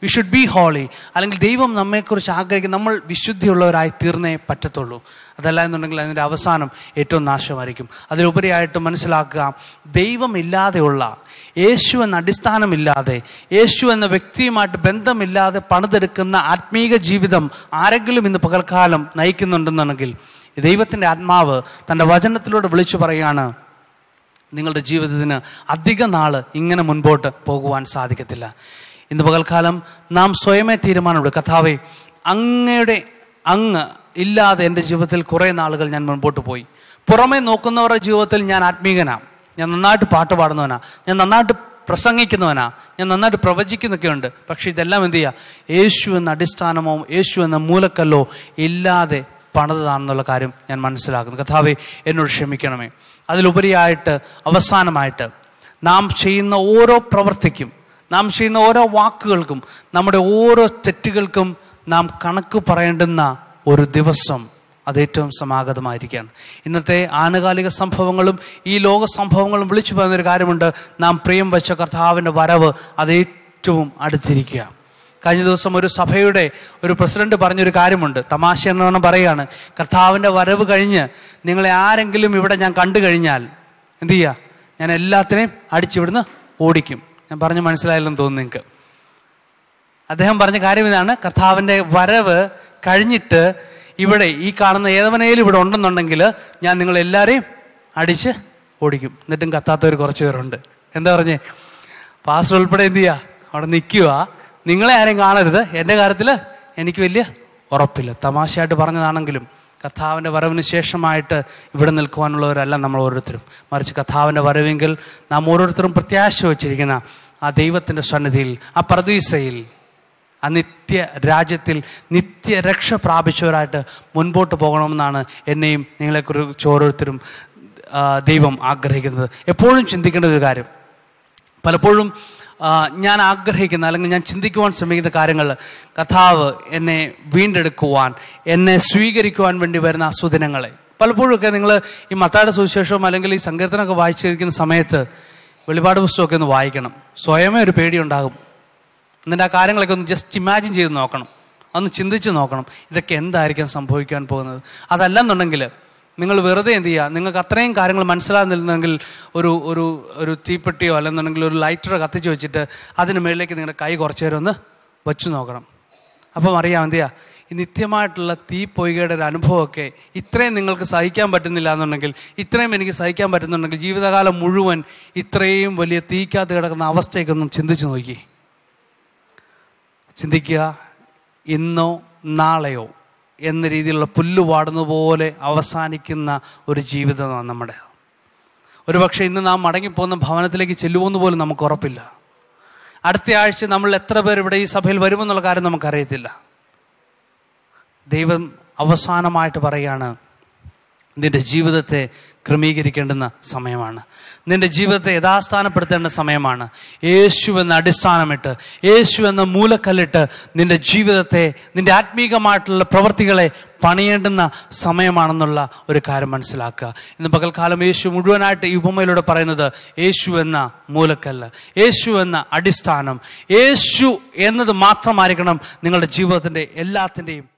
we should be holy അല്ലെങ്കിൽ ദൈവം നമ്മെക്കുറിച്ച് ആഗ്രഹിക്കുന്ന നമ്മൾ വിശുദ്ധിയുള്ളവരായി തീർന്നേ പറ്റത്തുള്ളൂ അതല്ല എന്നുണ്ടെങ്കിൽ അതിൻ്റെ അവസാനം ഏറ്റവും നാശമായിരിക്കും അതിലുപരിയായിട്ട് മനസ്സിലാക്കുക ദൈവമില്ലാതെയുള്ള യേശു എന്ന അടിസ്ഥാനമില്ലാതെ യേശു എന്ന വ്യക്തിയുമായിട്ട് ബന്ധമില്ലാതെ പണിതെടുക്കുന്ന ആത്മീക ജീവിതം ആരെങ്കിലും ഇന്ന് പകൽക്കാലം നയിക്കുന്നുണ്ടെന്നുണ്ടെങ്കിൽ ദൈവത്തിൻ്റെ ആത്മാവ് തൻ്റെ വചനത്തിലൂടെ വിളിച്ചു പറയുകയാണ് നിങ്ങളുടെ ജീവിതത്തിന് അധിക നാള് ഇങ്ങനെ മുൻപോട്ട് പോകുവാൻ സാധിക്കത്തില്ല ഇന്ന് പകൽക്കാലം നാം സ്വയമേ തീരുമാനമെടുക്കും കഥാവെ അങ്ങയുടെ അങ്ങ് ഇല്ലാതെ എൻ്റെ ജീവിതത്തിൽ കുറേ നാളുകൾ ഞാൻ മുൻപോട്ട് പോയി പുറമേ നോക്കുന്നവരുടെ ജീവിതത്തിൽ ഞാൻ ആത്മീകനാ ഞാൻ നന്നായിട്ട് പാട്ട് പാടുന്നവനാ ഞാൻ നന്നായിട്ട് പ്രസംഗിക്കുന്നവനാ ഞാൻ നന്നായിട്ട് പ്രവചിക്കുന്നൊക്കെ ഉണ്ട് പക്ഷെ ഇതെല്ലാം എന്ത് ചെയ്യുക യേശു എന്ന അടിസ്ഥാനമോ യേശു എന്ന മൂലക്കല്ലോ ഇല്ലാതെ പണിതാണെന്നുള്ള കാര്യം ഞാൻ മനസ്സിലാക്കുന്നു കഥാവെ എന്നോട് ക്ഷമിക്കണമേ അതിലുപരിയായിട്ട് അവസാനമായിട്ട് നാം ചെയ്യുന്ന ഓരോ പ്രവൃത്തിക്കും നാം ചെയ്യുന്ന ഓരോ വാക്കുകൾക്കും നമ്മുടെ ഓരോ തെറ്റുകൾക്കും നാം കണക്ക് പറയേണ്ടുന്ന ഒരു ദിവസം അത് ഏറ്റവും സമാഗതമായിരിക്കുകയാണ് ഇന്നത്തെ ആനുകാലിക സംഭവങ്ങളും ഈ ലോക സംഭവങ്ങളും വിളിച്ചു പറയുന്ന ഒരു കാര്യമുണ്ട് നാം പ്രിയം വെച്ച കർത്താവിൻ്റെ വരവ് അത് ഏറ്റവും അടുത്തിരിക്കുക കഴിഞ്ഞ ദിവസം ഒരു സഭയുടെ ഒരു പ്രസിഡന്റ് പറഞ്ഞൊരു കാര്യമുണ്ട് തമാശ എന്നോണം പറയാണ് കർത്താവിൻ്റെ വരവ് കഴിഞ്ഞ് നിങ്ങളെ ആരെങ്കിലും ഇവിടെ ഞാൻ കണ്ടു കഴിഞ്ഞാൽ എന്ത് ചെയ്യുക ഞാൻ എല്ലാത്തിനെയും അടിച്ചിവിടുന്ന് ഓടിക്കും ഞാൻ പറഞ്ഞു മനസ്സിലായല്ലെന്ന് തോന്നുന്നു നിങ്ങൾക്ക് അദ്ദേഹം പറഞ്ഞ കാര്യം ഇതാണ് കർത്താവിൻ്റെ വരവ് കഴിഞ്ഞിട്ട് ഇവിടെ ഈ കാണുന്ന ഏതവനേലും ഇവിടെ ഉണ്ടെന്നുണ്ടെങ്കിൽ ഞാൻ നിങ്ങൾ എല്ലാവരെയും അടിച്ച് ഓടിക്കും എന്നിട്ടും കത്താത്തവർ കുറച്ച് പേരുണ്ട് എന്താ പറഞ്ഞേ പാസ്റ്റർ ഉൾപ്പെടെ എന്ത് ചെയ്യുക അവിടെ നിൽക്കുക നിങ്ങളെ ആരെയും കാണരുത് എൻ്റെ കാര്യത്തിൽ എനിക്ക് വലിയ ഉറപ്പില്ല തമാശയായിട്ട് പറഞ്ഞതാണെങ്കിലും കഥാവിൻ്റെ വരവിന് ശേഷമായിട്ട് ഇവിടെ നിൽക്കുവാനുള്ളവരല്ല നമ്മൾ ഓരോരുത്തരും മറിച്ച് കഥാവിൻ്റെ വരവെങ്കിൽ നാം ഓരോരുത്തരും പ്രത്യാശ വച്ചിരിക്കുന്ന ആ ദൈവത്തിൻ്റെ സന്നിധിയിൽ ആ പ്രതീസയിൽ ആ നിത്യ രാജ്യത്തിൽ നിത്യ രക്ഷ പ്രാപിച്ചവരായിട്ട് മുൻപോട്ട് പോകണമെന്നാണ് എന്നെയും നിങ്ങളെക്കുറിച്ച് ഓരോരുത്തരും ആ, ദൈവം ആഗ്രഹിക്കുന്നത് എപ്പോഴും ചിന്തിക്കേണ്ട ഒരു കാര്യം പലപ്പോഴും ആ, ഞാൻ ആഗ്രഹിക്കുന്ന അല്ലെങ്കിൽ ഞാൻ ചിന്തിക്കുവാൻ ശ്രമിക്കുന്ന കാര്യങ്ങൾ കഥാവ് എന്നെ വീണ്ടെടുക്കുവാൻ എന്നെ സ്വീകരിക്കുവാൻ വേണ്ടി വരുന്ന അസുദിനങ്ങളെ പലപ്പോഴൊക്കെ നിങ്ങൾ ഈ മത്തായുടെ സുവിശേഷവും അല്ലെങ്കിൽ ഈ സങ്കീർത്തനമൊക്കെ വായിച്ചിരിക്കുന്ന സമയത്ത് വെളിപാട് പുസ്തകമൊക്കെ ഒന്ന് വായിക്കണം സ്വയമേ ഒരു പേടിയുണ്ടാകും എന്നിട്ട് ആ കാര്യങ്ങളൊക്കെ ഒന്ന് ജസ്റ്റ് ഇമാജിൻ ചെയ്ത് നോക്കണം ഒന്ന് ചിന്തിച്ച് നോക്കണം ഇതൊക്കെ എന്തായിരിക്കും സംഭവിക്കാൻ പോകുന്നത് അതല്ലെന്നുണ്ടെങ്കിൽ നിങ്ങൾ വെറുതെ എന്ത് ചെയ്യുക നിങ്ങൾക്ക് അത്രയും കാര്യങ്ങൾ മനസ്സിലാകുന്നില്ലെങ്കിൽ ഒരു ഒരു ഒരു തീപ്പെട്ടിയോ അല്ലെന്നുണ്ടെങ്കിൽ ഒരു ലൈറ്ററോ കത്തിച്ച് വെച്ചിട്ട് അതിന് മുകളിലേക്ക് നിങ്ങളുടെ കൈ കുറച്ച് നേരം ഒന്ന് വെച്ച് നോക്കണം അപ്പം അറിയാം എന്ത് ചെയ്യുക ഈ നിത്യമായിട്ടുള്ള തീ പൊയ്കയുടെ ഒരു അനുഭവമൊക്കെ ഇത്രയും നിങ്ങൾക്ക് സഹിക്കാൻ പറ്റുന്നില്ല എന്നുണ്ടെങ്കിൽ ഇത്രയും എനിക്ക് സഹിക്കാൻ പറ്റുന്നുണ്ടെങ്കിൽ ജീവിതകാലം മുഴുവൻ ഇത്രയും വലിയ തീക്കകത്ത് കിടക്കുന്ന അവസ്ഥയൊക്കെ ചിന്തിച്ച് നോക്കി ചിന്തിക്കുക ഇന്നോ നാളെയോ എന്ന രീതിയിലുള്ള പുല്ല് വാടുന്ന പോലെ അവസാനിക്കുന്ന ഒരു ജീവിതമാണ് നമ്മുടെ ഒരു പക്ഷേ ഇന്ന് നാം മടങ്ങിപ്പോകുന്ന ഭവനത്തിലേക്ക് ചെല്ലുമെന്ന് പോലും നമുക്ക് ഉറപ്പില്ല അടുത്ത ആഴ്ച നമ്മൾ എത്ര പേർ ഇവിടെ ഈ സഭയിൽ വരുമെന്നുള്ള കാര്യം നമുക്കറിയത്തില്ല ദൈവം അവസാനമായിട്ട് പറയാണ് നിന്റെ ജീവിതത്തെ ക്രമീകരിക്കേണ്ടുന്ന സമയമാണ് നിന്റെ ജീവിതത്തെ യഥാസ്ഥാനപ്പെടുത്തേണ്ട സമയമാണ് യേശു എന്ന അടിസ്ഥാനമിട്ട് യേശു എന്ന മൂലക്കല്ലിട്ട് നിന്റെ ജീവിതത്തെ നിന്റെ ആത്മീകമായിട്ടുള്ള പ്രവൃത്തികളെ പണിയേണ്ടുന്ന സമയമാണെന്നുള്ള ഒരു കാര്യം മനസ്സിലാക്കുക ഇന്ന് പകൽക്കാലം യേശു മുഴുവനായിട്ട് ഈ ഉപമയിലൂടെ പറയുന്നത് യേശു എന്ന മൂലക്കല്ല് യേശു എന്ന അടിസ്ഥാനം യേശു എന്നത് മാത്രമായിരിക്കണം നിങ്ങളുടെ ജീവിതത്തിൻ്റെ എല്ലാത്തിൻ്റെയും